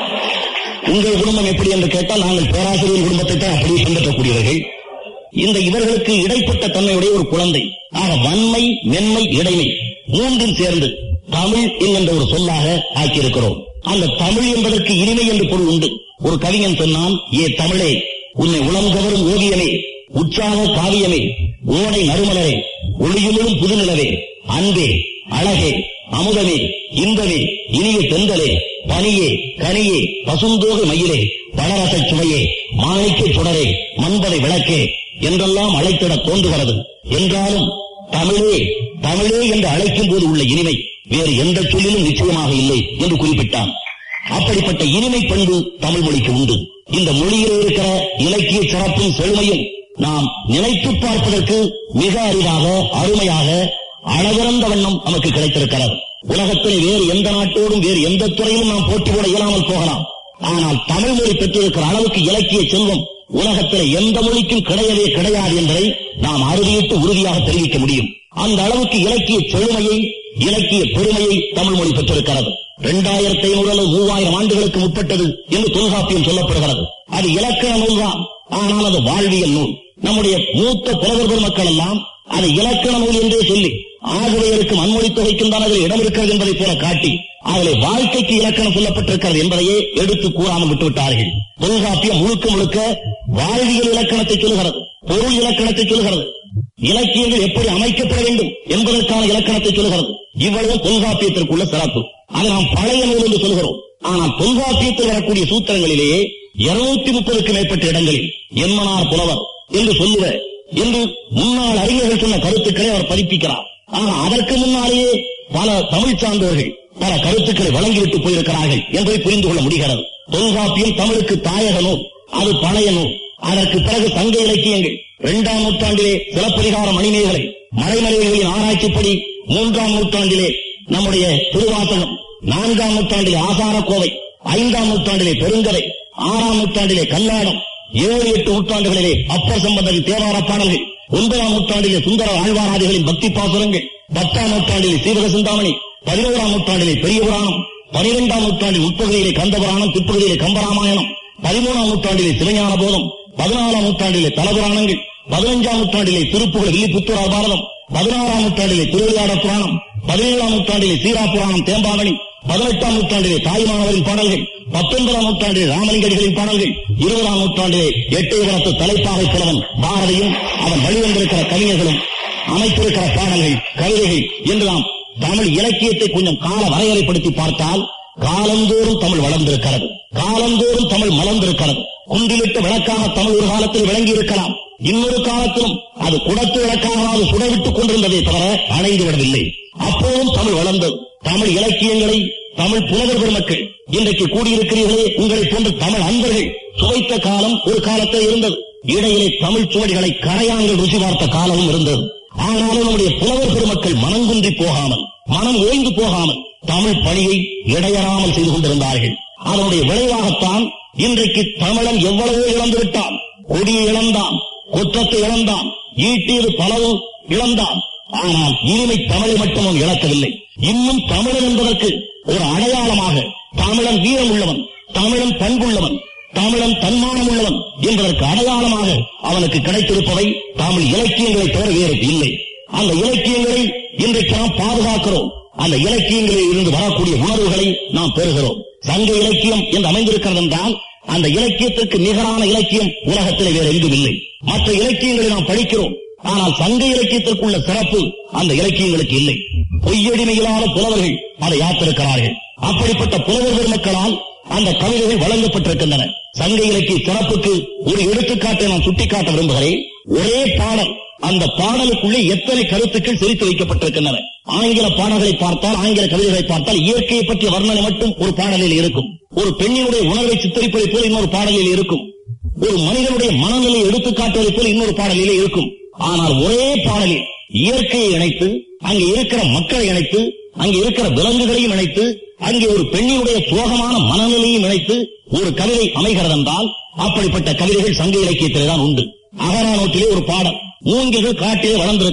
உங்கள் குடும்பம் எப்படி என்று கேட்டால் நாங்கள் பேராசிரியர் குடும்பத்தை தான் அப்படியே பின்பற்றக்கூடியவர்கள் இந்த இவர்களுக்கு இடைப்பட்ட தன்மையுடைய ஒரு குழந்தை ஆக வன்மை மென்மை இடைமை மூன்றும் சேர்ந்து தமிழ் என்கின்ற ஒரு சொல்லாக ஆக்கியிருக்கிறோம் அந்த தமிழ் என்பதற்கு இனிமை என்று பொருள் உண்டு ஒரு கவிஞன் சொன்னான் ஏ தமிழே உன்னை உளம் கவரும் ஓவியமே உற்சாக காவியமே ஓடை நறுமலரே ஒளியுமிழும் புதுநிலவே அன்பே அழகே அமுதமே இன்பமே இனிய தெந்தலே பனியே கனியே பசுந்தோகை மயிலே பலரச சுவையே மாணிக்க சுடரே மண்பதை விளக்கே என்றெல்லாம் அழைத்திட தோன்றுகிறது என்றாலும் தமிழே தமிழே என்று அழைக்கும் போது உள்ள இனிமை வேறு எந்த சொல்லிலும் நிச்சயமாக இல்லை என்று குறிப்பிட்டான் அப்படிப்பட்ட இனிமை பண்பு தமிழ் மொழிக்கு உண்டு இந்த மொழியில் இருக்கிற இலக்கிய சிறப்பும் செழுமையும் நாம் நினைத்து பார்ப்பதற்கு மிக அரிதாக அருமையாக அளவிறந்த வண்ணம் நமக்கு கிடைத்திருக்கிறது உலகத்தில் வேறு எந்த நாட்டோடும் வேறு எந்த துறையிலும் நாம் போட்டி போட இயலாமல் போகலாம் ஆனால் தமிழ் மொழி பெற்றிருக்கிற அளவுக்கு இலக்கிய செல்வம் உலகத்தில் எந்த மொழிக்கும் கிடையவே கிடையாது என்பதை நாம் அறுதியிட்டு உறுதியாக தெரிவிக்க முடியும் அந்த அளவுக்கு இலக்கிய செழுமையை இலக்கிய பெருமையை தமிழ் மொழி பெற்றிருக்கிறது இரண்டாயிரத்தி ஐநூறு அல்லது மூவாயிரம் ஆண்டுகளுக்கு முற்பட்டது என்று தொல்காப்பியம் சொல்லப்படுகிறது அது இலக்கண நூல்தான் ஆனால் அது வாழ்வியல் நூல் நம்முடைய மூத்த புலவர் பெருமக்கள் எல்லாம் அது இலக்கண நூல் என்றே சொல்லி ஆகுவையருக்கும் அன்மொழி தொகைக்கும் தான் அதில் இடம் இருக்கிறது என்பதை போல காட்டி அதில் வாழ்க்கைக்கு இலக்கணம் சொல்லப்பட்டிருக்கிறது என்பதையே எடுத்து கூறாமல் விட்டுவிட்டார்கள் தொல்காப்பியம் முழுக்க முழுக்க வாழ்வியல் இலக்கணத்தை சொல்லுகிறது பொருள் இலக்கணத்தை சொல்லுகிறது இலக்கியங்கள் எப்படி அமைக்கப்பட வேண்டும் என்பதற்கான இலக்கணத்தை சொல்லுகிறது இவ்வளவு தொல்காப்பியத்திற்குள்ள சிறப்பு அதை நாம் பழைய நூல் என்று சொல்கிறோம் ஆனால் தொல்காப்பியத்தில் வரக்கூடிய சூத்திரங்களிலேயே இருநூத்தி முப்பதுக்கு மேற்பட்ட இடங்களில் என்மனார் புலவர் என்று சொல்லுவ என்று முன்னாள் அறிஞர்கள் சொன்ன கருத்துக்களை அவர் பதிப்பிக்கிறார் ஆனால் அதற்கு முன்னாலேயே பல தமிழ் சார்ந்தவர்கள் பல கருத்துக்களை வழங்கிவிட்டு போயிருக்கிறார்கள் என்பதை புரிந்து கொள்ள முடிகிறது தொல்காப்பியம் தமிழுக்கு தாயக நூல் அது பழைய நூல் அதற்கு பிறகு சங்க இலக்கியங்கள் இரண்டாம் நூற்றாண்டிலே சிலப்பதிகார மணிமேகலை மறைமலைகளின் ஆராய்ச்சிப்படி மூன்றாம் நூற்றாண்டிலே நம்முடைய திருவாசகம் நான்காம் நூற்றாண்டிலே ஆசார கோவை ஐந்தாம் நூற்றாண்டிலே பெருங்கதை ஆறாம் நூற்றாண்டிலே கல்லாடம் ஏழு எட்டு நூற்றாண்டுகளிலே அப்பர் சம்பந்தரின் தேவார பாடல்கள் ஒன்பதாம் நூற்றாண்டிலே சுந்தர ஆழ்வாராதிகளின் பக்தி பாசுரங்கள் பத்தாம் நூற்றாண்டிலே சீவக சிந்தாமணி பதினோராம் நூற்றாண்டிலே பெரிய புராணம் பனிரெண்டாம் நூற்றாண்டில் உட்பகுதியிலே கந்தபுராணம் பிற்பகுதியிலே கம்பராமாயணம் பதிமூணாம் நூற்றாண்டிலே சிவஞான போதம் பதினாலாம் நூற்றாண்டிலே தலபுராணங்கள் பதினஞ்சாம் நூற்றாண்டிலே திருப்புகழ் வில்லிபுத்தூர் பாரதம் பதினாறாம் நூற்றாண்டிலே திருவிளையாட புராணம் பதினேழாம் நூற்றாண்டிலே சீரா புராணம் தேம்பாவணி பதினெட்டாம் நூற்றாண்டிலே தாய்மானவரின் பாடல்கள் பத்தொன்பதாம் நூற்றாண்டிலே ராமலிங்கடிகளின் பாடல்கள் இருபதாம் நூற்றாண்டிலே எட்டயபுரத்து தலைப்பாகை புலவன் பாரதியும் அவன் வழிவந்திருக்கிற கவிஞர்களும் அமைத்திருக்கிற பாடல்கள் கவிதைகள் என்று நாம் தமிழ் இலக்கியத்தை கொஞ்சம் கால வரையறைப்படுத்தி பார்த்தால் காலந்தோறும் தமிழ் வளர்ந்திருக்கிறது காலந்தோறும் தமிழ் மலர்ந்திருக்கிறது குண்டிலிட்ட விளக்காக தமிழ் ஒரு காலத்தில் விளங்கி இருக்கலாம் இன்னொரு காலத்திலும் அது குடத்து விளக்காக சுடவிட்டுக் கொண்டிருந்ததை தவிர அணைந்து விடவில்லை அப்போதும் தமிழ் வளர்ந்தது தமிழ் இலக்கியங்களை தமிழ் புலவர் பெருமக்கள் இன்றைக்கு கூடியிருக்கிறீர்களே உங்களை போன்ற தமிழ் அன்பர்கள் சுவைத்த காலம் ஒரு காலத்தில் இருந்தது இடையிலே தமிழ் சுவடிகளை கரையாங்கள் ருசி பார்த்த காலமும் இருந்தது ஆனாலும் நம்முடைய புலவர் பெருமக்கள் மனங்குன்றி போகாமல் மனம் ஓய்ந்து போகாமல் தமிழ் பணியை இடையறாமல் செய்து கொண்டிருந்தார்கள் அதனுடைய விளைவாகத்தான் இன்றைக்கு தமிழன் எவ்வளவோ இழந்து விட்டான் கொடியை இழந்தான் குற்றத்தை இழந்தான் ஈட்டியது பலவும் இழந்தான் ஆனால் இனிமை தமிழை மட்டும் அவன் இழக்கவில்லை இன்னும் தமிழன் என்பதற்கு ஒரு அடையாளமாக தமிழன் வீரம் உள்ளவன் தமிழன் பண்புள்ளவன் தமிழன் தன்மானம் உள்ளவன் என்பதற்கு அடையாளமாக அவனுக்கு கிடைத்திருப்பவை தமிழ் இலக்கியங்களை தவிர வேறு இல்லை அந்த இலக்கியங்களை இன்றைக்கு நாம் பாதுகாக்கிறோம் அந்த இலக்கியங்களில் இருந்து வரக்கூடிய உணர்வுகளை நாம் பெறுகிறோம் சங்க இலக்கியம் என்று அமைந்திருக்கிறது என்றால் அந்த இலக்கியத்திற்கு நிகரான இலக்கியம் உலகத்திலே வேறு எங்கும் இல்லை மற்ற இலக்கியங்களை நாம் படிக்கிறோம் ஆனால் சங்க இலக்கியத்திற்குள்ள சிறப்பு அந்த இலக்கியங்களுக்கு இல்லை பொய்யடிமையிலான புலவர்கள் அதை யாத்திருக்கிறார்கள் அப்படிப்பட்ட புலவர் பெருமக்களால் அந்த கவிதைகள் வழங்கப்பட்டிருக்கின்றன சங்க இலக்கிய சிறப்புக்கு ஒரு எடுத்துக்காட்டை நான் சுட்டிக்காட்ட விரும்புகிறேன் ஒரே பாடல் அந்த பாடலுக்குள்ளே எத்தனை கருத்துக்கள் செலுத்தி வைக்கப்பட்டிருக்கின்றன ஆங்கில பாடல்களை பார்த்தால் ஆங்கில கவிதைகளை பார்த்தால் இயற்கையை பற்றிய வர்ணனை மட்டும் ஒரு பாடலில் இருக்கும் ஒரு பெண்ணினுடைய உணர்வை சித்தரிப்பதை போல இன்னொரு பாடலில் இருக்கும் ஒரு மனிதனுடைய மனநிலையை எடுத்துக்காட்டுவதை போல இன்னொரு பாடலிலே இருக்கும் ஆனால் ஒரே பாடலில் இயற்கையை இணைத்து அங்கே இருக்கிற மக்களை இணைத்து அங்கே இருக்கிற விலங்குகளையும் இணைத்து அங்கே ஒரு பெண்ணினுடைய சோகமான மனநிலையும் இணைத்து ஒரு கவிதை அமைகிறது என்றால் அப்படிப்பட்ட கவிதைகள் சங்க இலக்கியத்திலே தான் உண்டு அகரானோட்டிலே ஒரு பாடல் மூங்கில்கள் காட்டிலே வளர்ந்திருக்கின்றன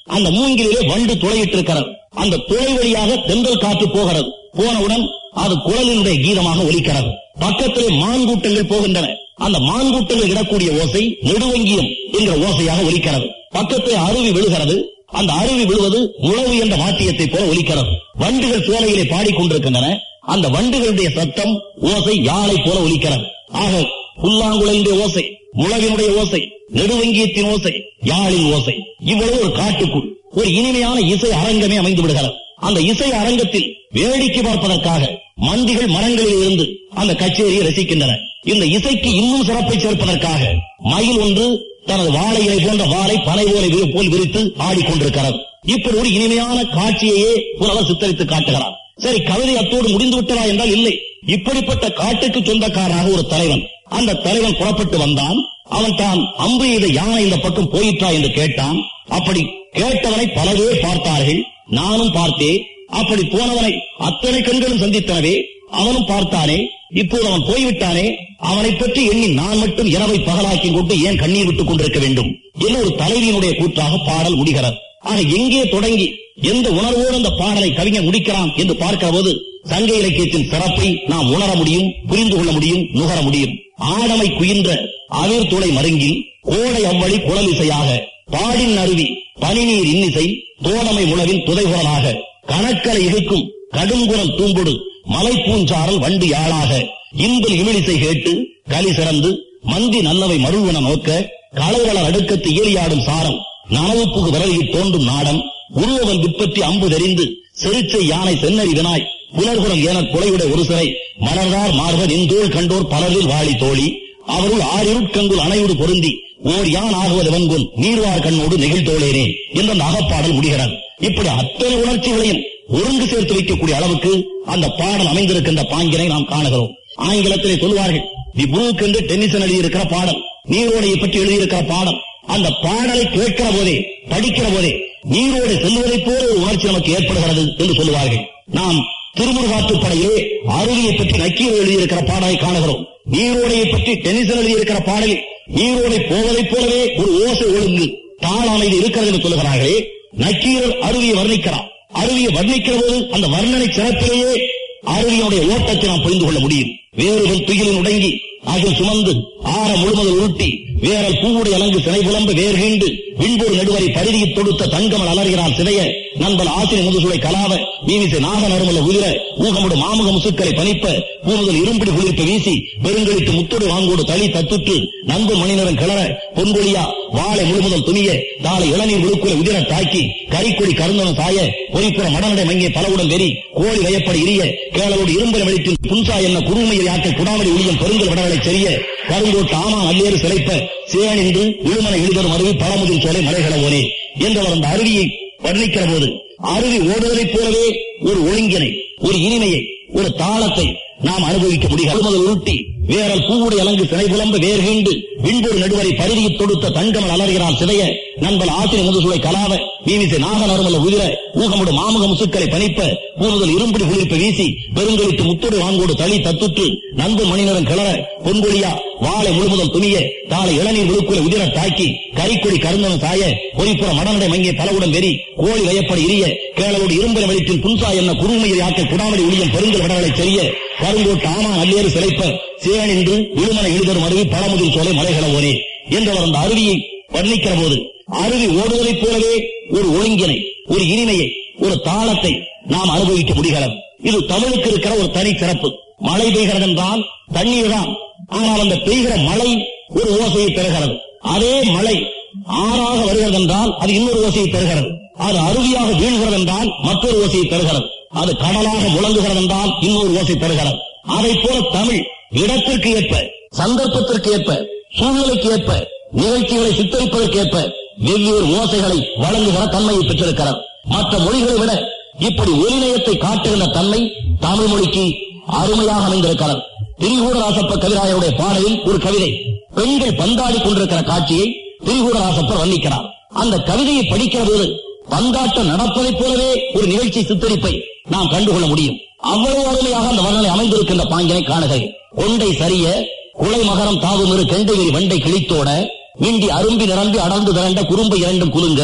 அந்த மூங்கிலே வண்டு துளையிட்டு இருக்கிறது அந்த துளை வழியாக தென்றல் காற்று போகிறது போனவுடன் அது குழலினுடைய கீதமாக ஒலிக்கிறது பக்கத்திலே மான்கூட்டங்கள் போகின்றன அந்த மான்கூட்டங்கள் இடக்கூடிய ஓசை நெடுவங்கியம் என்கிற ஓசையாக ஒலிக்கிறது பக்கத்திலே அருவி விழுகிறது அந்த அருவி விழுவது உழவு என்ற வாத்தியத்தை போல ஒலிக்கிறது வண்டுகள் சோலையிலே பாடிக்கொண்டிருக்கின்றன அந்த வண்டுகளுடைய சத்தம் ஓசை யாழை போல ஒலிக்கிறது ஆக புல்லாங்குழலினுடைய ஓசை முழவினுடைய ஓசை நெடுவங்கியத்தின் ஓசை யாழின் ஓசை இவ்வளவு ஒரு காட்டுக்குள் ஒரு இனிமையான இசை அரங்கமே அமைந்து விடுகிறது அந்த இசை அரங்கத்தில் வேடிக்கை பார்ப்பதற்காக மந்திகள் மரங்களில் இருந்து அந்த கச்சேரியை ரசிக்கின்றன இந்த இசைக்கு இன்னும் சிறப்பை சேர்ப்பதற்காக மயில் ஒன்று தனது வாழை இலை போன்ற வாளை பனை ஓலை வி- போல் விரித்து ஆடிக்கொண்டிருக்கிறது இப்படி ஒரு இனிமையான காட்சியையே புலவர் சித்தரித்து காட்டுகிறார் சரி கவிதை அத்தோடு முடிந்து விட்டதா என்றால் இல்லை இப்படிப்பட்ட காட்டுக்கு சொந்தக்காரனாக ஒரு தலைவன் அந்த தலைவன் புறப்பட்டு வந்தான் அவன் தான் அம்பு எய்த யானை இந்த பக்கம் போயிற்றா என்று கேட்டான் அப்படி கேட்டவனை பல பேர் பார்த்தார்கள் நானும் பார்த்தேன் அப்படி போனவனை அத்தனை கண்களும் சந்தித்தனவே அவனும் பார்த்தானே இப்போது அவன் போய்விட்டானே அவனை பற்றி எண்ணி நான் மட்டும் இரவை பகலாக்கி கொண்டு ஏன் கண்ணீர் விட்டுக் கொண்டிருக்க வேண்டும் என்று ஒரு தலைவியினுடைய கூற்றாக பாடல் முடிகிறது ஆக எங்கே தொடங்கி எந்த உணர்வோடு அந்த பாடலை கவிஞர் முடிக்கிறான் என்று பார்க்கிற போது சங்க இலக்கியத்தின் சிறப்பை நாம் உணர முடியும் புரிந்து கொள்ள முடியும் நுகர முடியும் ஆடமை குயின்ற அவிர் துளை மருங்கில் கோடை அவ்வழி குழல் இசையாக பாடின் அருவி பனிநீர் இன்னிசை தோடமை முழவின் துதைகுரலாக கணக்கலை இழுக்கும் கடுங்குரல் தூம்பொடு மலைப்பூஞ்சாரல் வண்டு யாழாக இன்பல் இமிழிசை கேட்டு களி சிறந்து மந்தி நல்லவை மருவன நோக்க கலைவளர் அடுக்கத்து ஏலியாடும் சாரம் நனவுப்புகு விரலில் தோன்றும் நாடம் உருவவன் விற்பற்றி அம்பு தெரிந்து செருச்சை யானை சென்னறி வினாய் புலர்குணம் ஏன குலையுடைய ஒரு சிறை மலர்தார் மார்பன் இந்தோள் கண்டோர் பலரில் வாழி தோழி அவருள் ஆறிருட்கங்குள் அணையோடு பொருந்தி ஓர் யான் ஆகுவது வெண்குல் நீர்வார் கண்ணோடு நெகிழ்தோளேனே என்ற அந்த அகப்பாடல் முடிகிறது இப்படி அத்தனை உணர்ச்சிகளையும் ஒருங்கு சேர்த்து வைக்கக்கூடிய அளவுக்கு அந்த பாடல் அமைந்திருக்கின்ற பாங்கினை நாம் காணுகிறோம் ஆங்கிலத்திலே சொல்வார்கள் தி புரூக் என்று டென்னிசன் எழுதியிருக்கிற பாடல் நீரோடையை பற்றி எழுதியிருக்கிற பாடல் அந்த பாடலை கேட்கிற போதே படிக்கிற போதே நீரோடை செல்வதைப் போல ஒரு உணர்ச்சி நமக்கு ஏற்படுகிறது என்று சொல்லுவார்கள் நாம் திருமுருகாற்றுப்படையிலே அருவியை பற்றி நக்கீர் எழுதியிருக்கிற பாடலை காணுகிறோம் நீரோடையை பற்றி டென்னிசன் எழுதியிருக்கிற பாடலில் நீரோடை போவதைப் போலவே ஒரு ஓசை ஒழுங்கு தாள அமைதி இருக்கிறது என்று சொல்லுகிறார்களே நக்கீரர் அருவியை வர்ணிக்கிறார் அருவியை வர்ணிக்கிற போது அந்த வர்ணனை சிறப்பிலேயே அருவியினுடைய ஓட்டத்தை நாம் புரிந்து கொள்ள முடியும் வேறுகள் துயிலின் உடங்கி அகில் சுமந்து ஆற முழுமதில் உருட்டி வேரல் பூவுடைய அலங்கு சினை புலம்ப வேர்கீண்டு விண்பொரு நெடுவரை பரிதியில் தொடுத்த தங்கமல் அலறுகிறான் சிதைய நண்பன் ஆசிரியர் முதுசுளை கலாவ மீமிசை நாக நறுமல உதிர ஊகமுடு மாமுக முசுக்களை பனிப்ப பூமுதல் இரும்பிடி குளிர்ப்பு வீசி பெருங்கழித்து முத்தோடு வாங்கோடு தளி தத்துற்று நண்பன் மணிநரன் கிளற பொன்கொழியா வாழை முழுமுதல் துணிய தாளை இளநீர் விழுக்குல உதிர தாக்கி கரிக்கொடி கருந்தன சாய பொறிப்புற மடநடை மங்கே பலவுடன் வெறி கோழி வயப்படி இரிய கேளவோடு இரும்பல வெளிற்றின் புன்சா என்ன குருமையில் யாக்கை குடாமடி ஒளியும் பெருங்கல் விடவலை செறிய கருங்கோட்டு ஆமா அல்லேறு சிலைப்ப சேனின்று விழுமன இழுதரும் அருவி பழமுதிர் சோலை மலைகளவோனே என்றவர் அந்த அருவியை வர்ணிக்கிற போது அருவி ஓடுவதைப் போலவே ஒரு ஒழுங்கினை ஒரு இனிமையை ஒரு தாளத்தை நாம் அனுபவிக்க முடியும் அருமதல் உருட்டி வேரல் பூவுடைய அலங்கு சினை புலம்ப வேர்கீண்டு விண்பொரு நடுவரை பரிதியில் தொடுத்த தங்கமல் அலறுகிறான் சிதைய நண்பல் ஆசிரியர் முதுசுளை கலாவ மீமிசை நாக நறுமல உதிர ஊகமுடு மாமுக முசுக்களை பனிப்ப பூமுதல் இரும்புடி குளிர்ப்பு வீசி பெருங்கழித்து முத்தோடு வாங்கோடு தளி தத்துற்று நண்பன் மணிநரன் கிளற பொன்கொழியா வாழை முழுமுதல் துணிய தாளை இளநீர் விழுக்குல உதிர தாக்கி கரிக்கொடி கருந்தனம் சாய பொறிப்புற மடநடை மங்கே பலவுடன் வெறி கோழி வயப்படி இரிய கேளவோடு இரும்பல வெளிற்றின் புன்சா என்ன குருமையில் யாக்கை குடாமடி ஒளியும் பெருங்கல் விடவலை செறிய கருங்கோட்டு ஆமா அல்லேறு சிலைப்ப சேனின்று விழுமன இழுதரும் அருவி பழமுதிர் சோலை மலைகளவோனே என்றவர் அந்த அருவியை வர்ணிக்கிற போது அருவி ஓடுவதைப் போலவே ஒரு ஒழுங்கினை ஒரு இனிமையை ஒரு தாளத்தை நாம் அனுபவிக்க முடிகிறது இது தமிழுக்கு இருக்கிற ஒரு தனி சிறப்பு மழை பெய்கிறது என்றால் தண்ணீர் தான் ஆனால் அந்த பெய்கிற மழை ஒரு ஓசையை பெறுகிறது அதே மழை ஆறாக வருகிறது என்றால் அது இன்னொரு ஓசையை பெறுகிறது அது அருவியாக வீழ்கிறது என்றால் மற்றொரு ஓசையை பெறுகிறது அது கடலாக முழங்குகிறது என்றால் இன்னொரு ஓசை பெறுகிறது அதைப் போல தமிழ் இடத்திற்கு ஏற்ப சந்தர்ப்பத்திற்கு ஏற்ப சூழ்நிலைக்கு ஏற்ப நிகழ்ச்சிகளை சித்தரிப்பதற்கு ஏற்ப வெவ்வேறு ஓசைகளை வழங்குகிற தன்மையை பெற்றிருக்கிறது மற்ற மொழிகளை விட இப்படி ஒலிநயத்தை காட்டுகின்ற தன்மை தமிழ் மொழிக்கு அருமையாக அமைந்திருக்கிறது திரிகூடராசப்ப கவிராயருடைய பாடலில் ஒரு கவிதை பெண்கள் பந்தாடி கொண்டிருக்கிற காட்சியை திரிகூடராசப்பர் வர்ணிக்கிறார் அந்த கவிதையை படிக்கிற போது பந்தாட்டம் நடப்பதைப் போலவே ஒரு நிகழ்ச்சி சித்தரிப்பை நாம் கண்டுகொள்ள முடியும் அவ்வளவு அருமையாக அந்த வர்ணனை அமைந்திருக்கின்ற பாங்கினை காணுகிறேன் கொண்டை சரிய குலை மகரம் தாவும் இரு கெண்டை வெறி வண்டை கிழித்தோட மிண்டி அரும்பி நிரம்பி அடர்ந்து திரண்ட குறும்பை இரண்டும் குலுங்க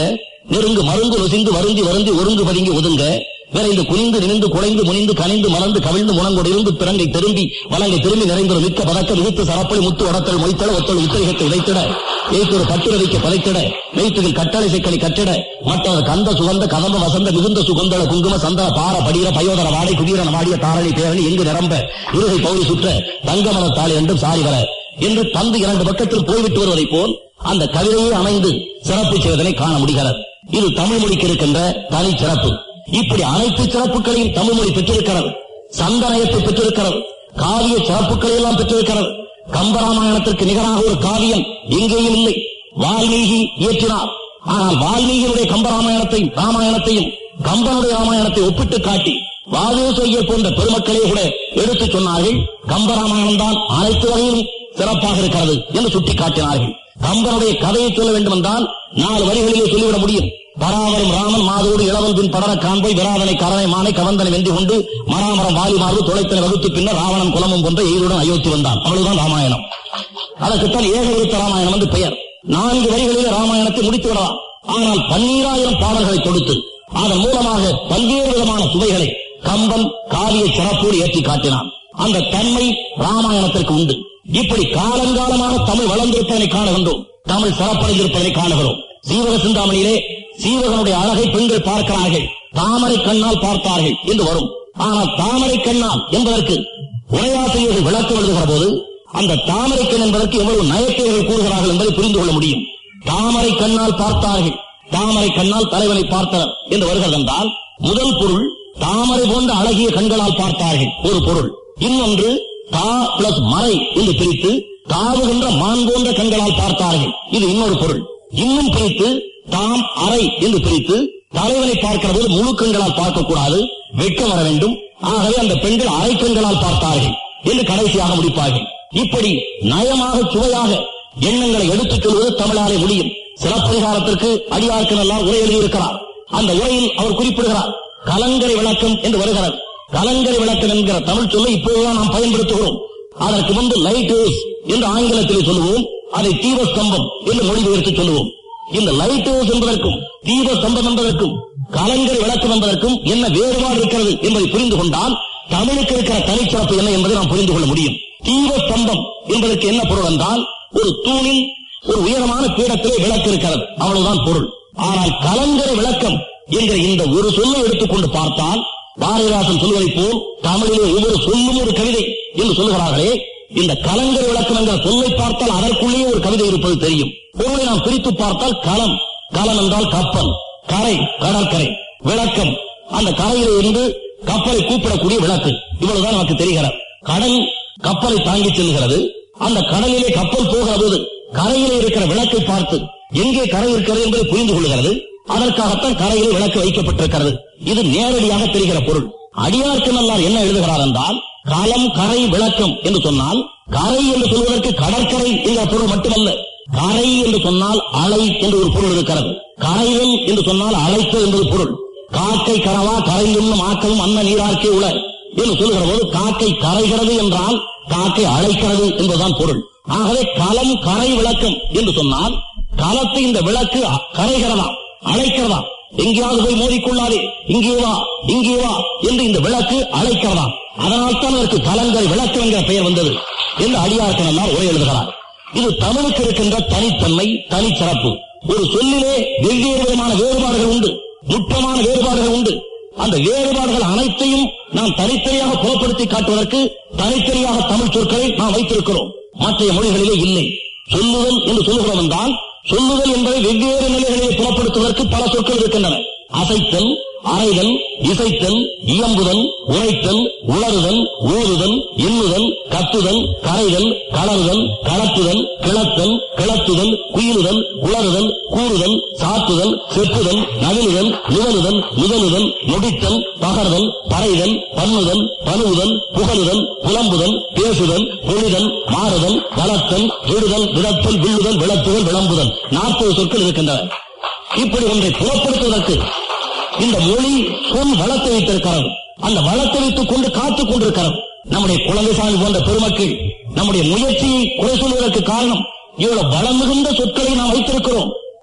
நெருங்கு மருந்து நொசிந்து வருந்தி வருந்தி ஒருங்கு பதுங்கி ஒதுங்க விரைந்து குனிந்து நிமிந்து குலைந்து முனிந்து கனிந்து மலர்ந்து கவிழ்ந்து முனங்கொடு இருந்து பிறங்கை திரும்பி வலங்கை திரும்பி நிறைந்தொரு மிக்க பதக்க விதித்து சரப்பளி முத்து வடத்தல் மொய்த்தல ஒத்தல் உத்தரிகத்தை உதைத்திட ஏய்த்தொரு பட்டுரவிக்க பதைத்திட மெய்த்துகில் கட்டளை சிக்கலை கட்டிட மற்றவர் கந்த சுகந்த கதம்ப வசந்த மிகுந்த சுகந்தள குங்கும சந்தன பார படிகிற பயோதர வாடை குடியரன வாடிய தாரணி பேரணி எங்கு நிரம்ப இருகை பௌரி சுற்ற தங்கமல தாளி என்றும் சாரி வர என்று தந்து இரண்டு பக்கத்தில் போய்விட்டு வருவதைப் போல் அந்த கவிதையே அமைந்து சிறப்பு செய்வதனை காண முடிகிறது இது தமிழ் மொழிக்கு இருக்கின்ற தனி சிறப்பு இப்படி அனைத்து சிறப்புகளையும் தமிழ் மொழி பெற்றிருக்கிறது சந்தனயத்தை பெற்றிருக்கிறது காவிய சிறப்புகளை எல்லாம் பெற்றிருக்கிறது கம்பராமாயணத்திற்கு நிகராக ஒரு காவியம் எங்கேயும் இல்லை வால்மீகி இயற்றினார் ஆனால் வால்மீகியுடைய கம்பராமாயணத்தையும் ராமாயணத்தையும் கம்பனுடைய ராமாயணத்தை ஒப்பிட்டு காட்டி வாதேசையர் போன்ற பெருமக்களே கூட எடுத்துச் சொன்னார்கள் கம்பராமாயணம் தான் அனைத்து வகையிலும் சிறப்பாக இருக்கிறது என்று சுட்டிக்காட்டினார்கள் கம்பனுடைய கதையை சொல்ல வேண்டும் என்றால் நாலு வரிகளிலே சொல்லிவிட முடியும் பராவரம் ராமன் மாதோடு இளவன் பின் படர காண்போய் விராதனை கரனை மானை கவந்தனை வென்று கொண்டு மராமரம் வாலிமாறு தொலைத்தனை வகுத்து பின்னர் ராவணன் குலமும் கொண்ட எயிருடன் அயோத்தி வந்தான் அவ்வளவுதான் ராமாயணம் அதற்குத்தான் ஏகவிருத்த ராமாயணம் என்று பெயர் நான்கு வரிகளிலே ராமாயணத்தை முடித்து விடலாம் ஆனால் பன்னீராயிரம் பாடல்களை கொடுத்து அதன் மூலமாக பல்வேறு விதமான சுவைகளை கம்பன் காவிய சிறப்போடு ஏற்றி காட்டினான் அந்த தன்மை ராமாயணத்திற்கு உண்டு இப்படி காலங்காலமாக தமிழ் வளர்ந்திருப்பதனை காணுகின்றோம் தமிழ் சிறப்படைந்திருப்பதை காணுகிறோம் சீவக சிந்தாமணியிலே சீவகனுடைய அழகை பெண்கள் பார்க்கிறார்கள் தாமரை கண்ணால் பார்த்தார்கள் என்று வரும் ஆனால் தாமரை கண்ணால் என்பதற்கு உரையாசிரியர்கள் விளக்கம் எழுதுகிற போது அந்த தாமரை கண் என்பதற்கு எவ்வளவு நயத்தைகள் கூறுகிறார்கள் என்பதை புரிந்து கொள்ள முடியும் தாமரை கண்ணால் பார்த்தார்கள் தாமரை கண்ணால் தலைவனை பார்த்தனர் என்று வருகிறது என்றால் முதல் பொருள் தாமரை போன்ற அழகிய கண்களால் பார்த்தார்கள் ஒரு பொருள் இன்னொன்று தா பிளஸ் மறை என்று பிரித்து தாவுகின்ற மான் போன்ற கண்களால் பார்த்தார்கள் இது இன்னொரு பொருள் இன்னும் பிரித்து தாம் அறை என்று பிரித்து தலைவனை பார்க்கிற போது முழு கண்களால் பார்க்கக்கூடாது வெட்கம் வர வேண்டும் ஆகவே அந்த பெண்கள் அரை கண்களால் பார்த்தார்கள் என்று கடைசியாக முடிப்பார்கள் இப்படி நயமாக சுவையாக எண்ணங்களை எடுத்துச் சொல்வது தமிழாலே முடியும் சிலப்பதிகாரத்திற்கு அடியார்கள் எல்லாம் உரை எழுதியிருக்கிறார் அந்த உரையில் அவர் குறிப்பிடுகிறார் கலங்கரை விளக்கம் என்று வருகிறது கலங்கரை விளக்கம் என்கிற தமிழ் சொல்லை இப்போதுதான் நாம் பயன்படுத்துகிறோம் அதற்கு முன்பு லைட் ஹவுஸ் என்று ஆங்கிலத்தில் சொல்லுவோம் அதை தீப ஸ்தம்பம் என்று மொழிபெயர்த்து சொல்லுவோம் இந்த லைட் ஹவுஸ் என்பதற்கும் தீப ஸ்தம்பம் என்பதற்கும் கலங்கரை விளக்கம் என்பதற்கும் என்ன வேறுபாடு இருக்கிறது என்பதை புரிந்து கொண்டால் தமிழுக்கு இருக்கிற தனிச்சிறப்பு என்ன என்பதை நாம் புரிந்து கொள்ள முடியும் தீப ஸ்தம்பம் என்பதற்கு என்ன பொருள் என்றால் ஒரு தூணில் ஒரு உயரமான பீடத்திலே விளக்கு இருக்கிறது அவ்வளவுதான் பொருள் ஆனால் கலங்கரை விளக்கம் என்கிற இந்த ஒரு சொல்லை எடுத்துக்கொண்டு பார்த்தால் பாரதிதாசன் சொல்வதைப் போல் தமிழிலே ஒவ்வொரு சொல்லும் ஒரு கவிதை என்று சொல்லுகிறார்களே இந்த கலங்கரை விளக்கம் என்ற சொல்லை பார்த்தால் அதற்குள்ளேயே ஒரு கவிதை இருப்பது தெரியும் பொருளை நாம் பிரித்து பார்த்தால் களம் களம் என்றால் கப்பல் கரை கடற்கரை விளக்கம் அந்த கரையிலே இருந்து கப்பலை கூப்பிடக்கூடிய விளக்கு இவ்வளவுதான் நமக்கு தெரிகிறது கடல் கப்பலை தாங்கி செல்கிறது அந்த கடலிலே கப்பல் போகிற போது கரையிலே இருக்கிற விளக்கை பார்த்து எங்கே கரை இருக்கிறது என்பதை புரிந்து கொள்கிறது அதற்காகத்தான் கரையிலே விளக்கு வைக்கப்பட்டிருக்கிறது இது நேரடியாக தெரிகிற பொருள் அடியார்க்கு நல்லார் என்ன எழுதுகிறார் என்றால் களம் கரை விளக்கம் என்று சொன்னால் கரை என்று சொல்வதற்கு கடற்கரை என்ற பொருள் மட்டுமல்ல கரை என்று சொன்னால் அலை என்று ஒரு பொருள் இருக்கிறது கரைதல் என்று சொன்னால் அழைத்தல் என்பது பொருள் காக்கை கரவா கரைந்துண்ணும் ஆக்கவும் அன்ன நீரார்க்கே உள என்று சொல்லுகிற போது காக்கை கரைகிறது என்றால் காக்கை அழைக்கிறது என்பதுதான் பொருள் ஆகவே களம் கரை விளக்கம் என்று சொன்னால் களத்தை இந்த விளக்கு கரைகிறதா அழைக்கிறதா எங்கேயாவது போய் மோதிக்கொள்ளாதே இங்கே வா இங்கே வா என்று இந்த விளக்கு அழைக்கிறதா அதனால் தான் அதற்கு கலங்கரை விளக்கு என்கிற பெயர் வந்தது என்று அடியார்கள் எல்லாம் உரை எழுதுகிறார் இது தமிழுக்கு இருக்கின்ற தனித்தன்மை தனிச்சிறப்பு ஒரு சொல்லிலே வெவ்வேறு விதமான வேறுபாடுகள் உண்டு நுட்பமான வேறுபாடுகள் உண்டு அந்த வேறுபாடுகள் அனைத்தையும் நாம் தனித்தனியாக புலப்படுத்தி காட்டுவதற்கு தனித்தனியாக தமிழ் சொற்களை நாம் வைத்திருக்கிறோம் மற்ற மொழிகளிலே இல்லை சொல்லுதல் என்று சொல்லுகிறோம் என்றால் சொல்லுதல் என்பதை வெவ்வேறு நிலைகளிலே புலப்படுத்துவதற்கு பல சொற்கள் இருக்கின்றன அசைத்தல் அறைதல் இசைத்தல் இயம்புதல் உரைத்தல் உளறுதல் ஊறுதல் எண்ணுதல் கத்துதல் கரைதல் கலறுதல் கலத்துதல் கிளத்தல் கிளத்துதல் குயிலுதல் உளறுதல் கூறுதல் சாத்துதல் செப்புதல் நவிலுதல் நுவலுதல் நுதலுதல் நொடித்தல் பகர்தல் பறைதல் பண்ணுதல் பணுவுதல் புகழுதல் புலம்புதல் பேசுதல் பொழிதல் மாறுதல் வளர்த்தல் விடுதல் விடத்தல் வில்லுதல் விளத்துதல் விளம்புதல் நாற்பது சொற்கள் இருக்கின்றன இப்படி ஒன்றை புலப்படுத்துவதற்கு இந்த மொழி சொல் வளர்த்து வைத்திருக்கிறது அந்த வளர்த்து வைத்துக் கொண்டு காத்துக் கொண்டிருக்கிறது நம்முடைய குழந்தைசாமி போன்ற பெருமக்கள் நம்முடைய முயற்சியை குறை சொல்வதற்கு காரணம் இவ்வளவு வளம் மிகுந்த சொற்களை நாம் வைத்திருக்கிறோம்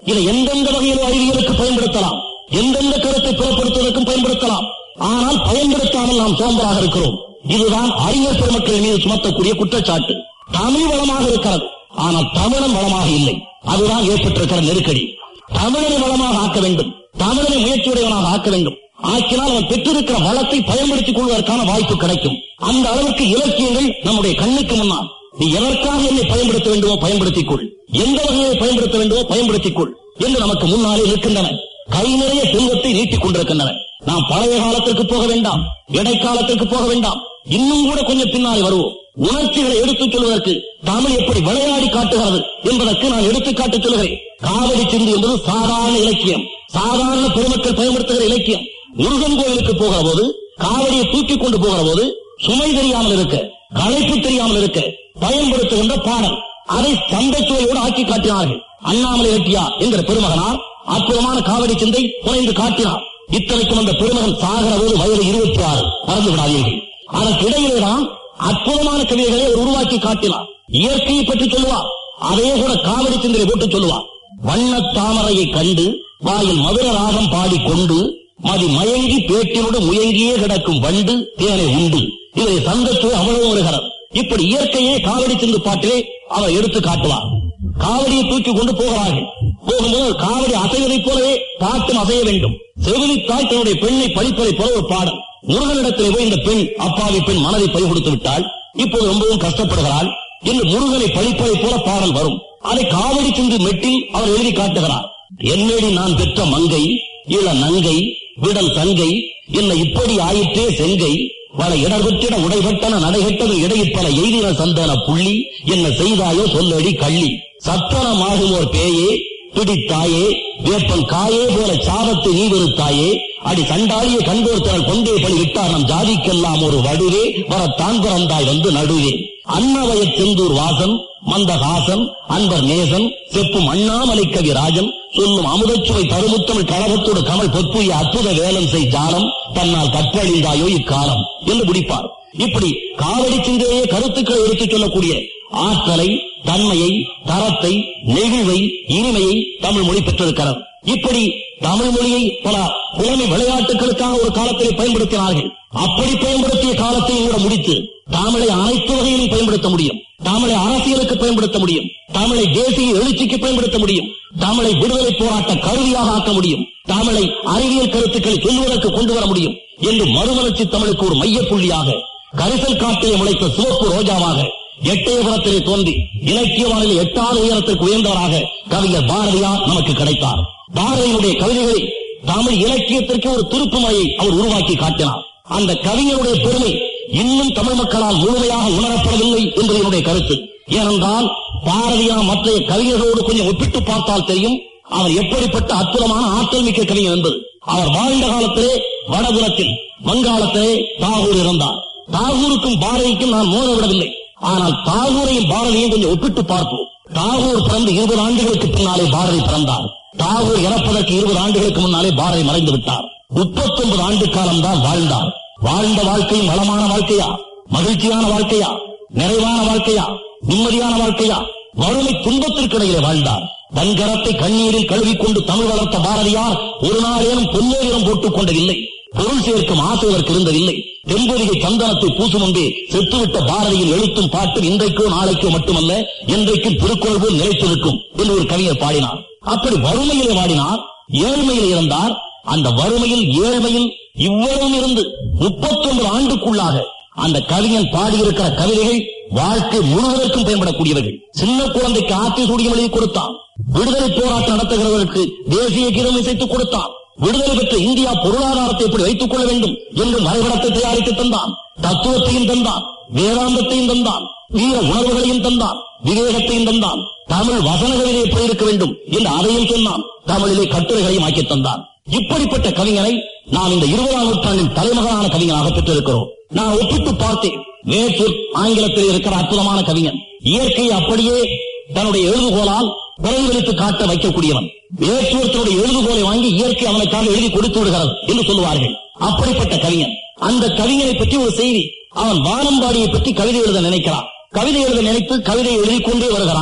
இதை எந்தெந்த வகையில் அறிவியலுக்கு பயன்படுத்தலாம் எந்தெந்த கருத்தை புறப்படுத்துவதற்கும் பயன்படுத்தலாம் ஆனால் பயன்படுத்தாமல் நாம் சோம்பராக இருக்கிறோம் இதுதான் அறிஞர் பெருமக்கள் மீது சுமத்தக்கூடிய குற்றச்சாட்டு தமிழ் வளமாக இருக்கிறது ஆனால் தமிழன் வளமாக இல்லை அதுதான் ஏற்பட்டிருக்கிற நெருக்கடி தமிழனை வளமாக ஆக்க வேண்டும் தமிழனை முயற்சியுடையவனாக ஆக்க வேண்டும் ஆக்கினால் அவன் பெற்றிருக்கிற வளத்தை பயன்படுத்திக் கொள்வதற்கான வாய்ப்பு கிடைக்கும் அந்த அளவுக்கு இலக்கியங்கள் நம்முடைய கண்ணுக்கு முன்னால் நீ எதற்காக என்னை பயன்படுத்த வேண்டுமோ பயன்படுத்திக் கொள் எந்த வகையை பயன்படுத்த வேண்டுமோ பயன்படுத்திக் கொள் என்று நமக்கு முன்னாலே இருக்கின்றன கை நிறைய செல்வத்தை நீட்டிக் கொண்டிருக்கின்றன நாம் பழைய காலத்திற்கு போக வேண்டாம் இடைக்காலத்திற்கு போக வேண்டாம் இன்னும் கூட கொஞ்சம் பின்னாலே வருவோம் உணர்ச்சிகளை எடுத்துச் சொல்வதற்கு தமிழ் எப்படி விளையாடி காட்டுகிறது என்பதற்கு நான் எடுத்துக்காட்டு சொல்கிறேன் காவடி சிந்து என்பது சாதாரண இலக்கியம் சாதாரண பெருமக்கள் பயன்படுத்துகிற இலக்கியம் முருகன் கோயிலுக்கு போகிற போது காவடியை தூக்கிக் கொண்டு போகிற போது சுமை தெரியாமல் இருக்க களைப்பு தெரியாமல் இருக்க பயன்படுத்துகின்ற பாடல் அதை சந்தைச்சுவையோடு ஆக்கி காட்டினார்கள் அண்ணாமலை ரெட்டியா என்கிற பெருமகனார் அற்புதமான காவடி சிந்தை குறைந்து காட்டினார் இத்தனைக்கும் அந்த பெருமகன் சாகிற போது வயது இருபத்தி ஆறு மறந்து விடாதீர்கள் அதற்கு இடையிலேதான் அற்புதமான கவிதைகளை அவர் உருவாக்கி காட்டினார் இயற்கையை பற்றி சொல்லுவார் அதே கூட காவடி சிந்தனை போட்டு சொல்லுவார் வண்ணத் தாமரையை கண்டு வாயில் மதுர ராகம் பாடிக்கொண்டு மதி மயங்கி பேட்டினோடு முயங்கியே கிடக்கும் வண்டு தேனை உண்டு இதை சந்தத்து அவ்வளவு வருகிறது இப்படி இயற்கையே காவடி சிந்து பாட்டிலே அவர் எடுத்து காட்டுவார் காவடியை தூக்கி கொண்டு போகிறார்கள் போகும்போது காவடி அசைவதைப் போலவே பாட்டும் அசைய வேண்டும் செவிலித்தாய் தன்னுடைய பெண்ணை பழிப்பதைப் போல ஒரு பாடல் முருகனிடத்திலே போய் இந்த பெண் அப்பாவி பெண் மனதை பறி கொடுத்து விட்டால் இப்போது ரொம்பவும் கஷ்டப்படுகிறாள் என்று முருகனை பழிப்பதைப் போல பாடல் வரும் அதை காவடி சிந்து மெட்டில் அவர் எழுதி காட்டுகிறார் என்னடி நான் பெற்ற மங்கை இள நங்கை விடல் தங்கை என்ன இப்படி ஆயிற்றே செங்கை வள இடர்பெற்றிட உடைபட்டன நடைகட்டது இடையிற்பல எய்தின சந்தன புள்ளி என்ன செய்தாயோ சொல்லடி கள்ளி சத்தனமாகும் ஓர் பேயே பிடித்தாயே வேப்பன் காயே போல சாபத்தை நீ வெறுத்தாயே அடி சண்டாளிய கண்டோர் திரள் கொண்டே பலி விட்டார் நம் ஜாதிக்கெல்லாம் ஒரு வடுவே வர தான் பிறந்தாய் வந்து நடுவே அன்னவய செந்தூர் வாசன் மந்தஹாசன் அன்பர் நேசன் செப்பும் அண்ணாமலை கவி ராஜன் சொல்லும் அமுதச்சுவை தருமுத்தமிழ் கழகத்தோடு கமல் பொற்புய அற்புத வேலம் செய் ஜாலம் தன்னால் கற்றழிந்தாயோ இக்காலம் என்று முடிப்பார் இப்படி காவடி சிந்தையே கருத்துக்களை எடுத்துச் சொல்லக்கூடிய ஆற்றலை தன்மையை தரத்தை நெகிழ்வை இனிமையை தமிழ் மொழி பெற்றிருக்கிறது இப்படி தமிழ் மொழியை பல புலமை விளையாட்டுகளுக்காக ஒரு காலத்திலே பயன்படுத்தினார்கள் அப்படி பயன்படுத்திய காலத்தை கூட முடித்து தமிழை அனைத்து வகையிலும் பயன்படுத்த முடியும் தமிழை அரசியலுக்கு பயன்படுத்த முடியும் தமிழை தேசிய எழுச்சிக்கு பயன்படுத்த முடியும் தமிழை விடுதலை போராட்ட கருவியாக ஆக்க முடியும் தமிழை அறிவியல் கருத்துக்களை சொல்வதற்கு கொண்டு வர முடியும் என்று மறுமலர்ச்சி தமிழுக்கு ஒரு மையப்புள்ளியாக கரிசல் காட்டிலே முளைத்த சிவப்பு ரோஜாவாக எட்டயபுரத்திலே தோன்றி இலக்கிய வானிலை எட்டாவது உயரத்திற்கு உயர்ந்தவராக கவிஞர் பாரதியார் நமக்கு கிடைத்தார் பாரதியுடைய கவிதைகளை தமிழ் இலக்கியத்திற்கு ஒரு திருப்புமுறையை அவர் உருவாக்கி காட்டினார் அந்த கவிஞருடைய பெருமை இன்னும் தமிழ் மக்களால் முழுமையாக உணரப்படவில்லை என்பது என்னுடைய கருத்து ஏனென்றால் பாரதியார் மற்ற கவிஞர்களோடு கொஞ்சம் ஒப்பிட்டு பார்த்தால் தெரியும் அவர் எப்படிப்பட்ட அற்புதமான ஆற்றல் மிக்க கவிஞர் என்பது அவர் வாழ்ந்த காலத்திலே வடபுறத்தில் வங்காளத்திலே தாகூர் இருந்தார் தாகூருக்கும் பாரதிக்கும் நான் மோத விடவில்லை ஆனால் தாகூரையும் பாரதியும் கொஞ்சம் ஒப்பிட்டு பார்ப்போம் தாகூர் பிறந்து இருபது ஆண்டுகளுக்கு பின்னாலே பாரதி பிறந்தார் தாகூர் இறப்பதற்கு இருபது ஆண்டுகளுக்கு முன்னாலே பாரதி மறைந்து விட்டார் முப்பத்தொன்பது ஆண்டு காலம் தான் வாழ்ந்தார் வாழ்ந்த வாழ்க்கையும் வளமான வாழ்க்கையா மகிழ்ச்சியான வாழ்க்கையா நிறைவான வாழ்க்கையா நிம்மதியான வாழ்க்கையா வறுமை துன்பத்திற்கிடையிலே வாழ்ந்தார் வன்கரத்தை கண்ணீரில் கழுவிக்கொண்டு தமிழ் வளர்த்த பாரதியார் ஒரு நாளேனும் பொன்னோரிடம் போட்டுக் கொண்டதில்லை பொருள் சேர்க்கும் ஆசைவதற்கு இருந்ததில்லை தென்பொதிகை சந்தனத்தை பூசும் முன்பே செத்துவிட்ட பாரதியின் எழுத்தும் பாட்டும் இன்றைக்கோ நாளைக்கோ மட்டுமல்ல என்றைக்கும் திருக்குறள் போல் நிலைத்திருக்கும் என்று ஒரு கவிஞர் பாடினார் அப்படி வறுமையிலே வாடினார் ஏழ்மையில் இருந்தார் அந்த வறுமையில் ஏழ்மையில் இவ்வளவு இருந்து முப்பத்தொன்பது ஆண்டுக்குள்ளாக அந்த கவிஞன் பாடியிருக்கிற கவிதைகள் வாழ்க்கை முழுவதற்கும் பயன்படக்கூடியவர்கள் சின்ன குழந்தைக்கு ஆத்தி சூடியம் எழுதி கொடுத்தான் விடுதலை போராட்டம் நடத்துகிறவர்களுக்கு தேசிய கீதம் இசைத்துக் கொடுத்தான் விடுதலை பெற்ற இந்தியா பொருளாதாரத்தை எப்படி வைத்துக் கொள்ள வேண்டும் என்று வரைபடத்தை தயாரித்து தந்தான் தத்துவத்தையும் தந்தான் வேதாந்தத்தையும் தந்தான் வீர உணர்வுகளையும் தந்தான் விவேகத்தையும் தந்தான் தமிழ் வசனங்களிலே எப்படி இருக்க வேண்டும் என்று அதையும் சொன்னான் தமிழிலே கட்டுரைகளையும் ஆக்கி தந்தான் இப்படிப்பட்ட கவிஞரை நாம் இந்த இருபதாம் நூற்றாண்டின் தலைமகனான கவிஞராக பெற்றிருக்கிறோம் நான் ஒப்பிட்டு பார்த்தேன் வேற்றூர் ஆங்கிலத்தில் இருக்கிற அற்புதமான கவிஞன் இயற்கையை அப்படியே தன்னுடைய எழுதுகோலால் பிரதிபலித்து காட்ட வைக்கக்கூடியவன் வேற்றூர் தன்னுடைய எழுதுகோலை வாங்கி இயற்கை அவனுக்காக எழுதி கொடுத்து விடுகிறது என்று சொல்லுவார்கள் அப்படிப்பட்ட கவிஞன் அந்த கவிஞனை பற்றி ஒரு செய்தி அவன் வானம்பாடியை பற்றி கவிதை எழுத நினைக்கிறான் கவிதை எழுத நினைத்து கவிதை எழுதி கொண்டே வருகிறான்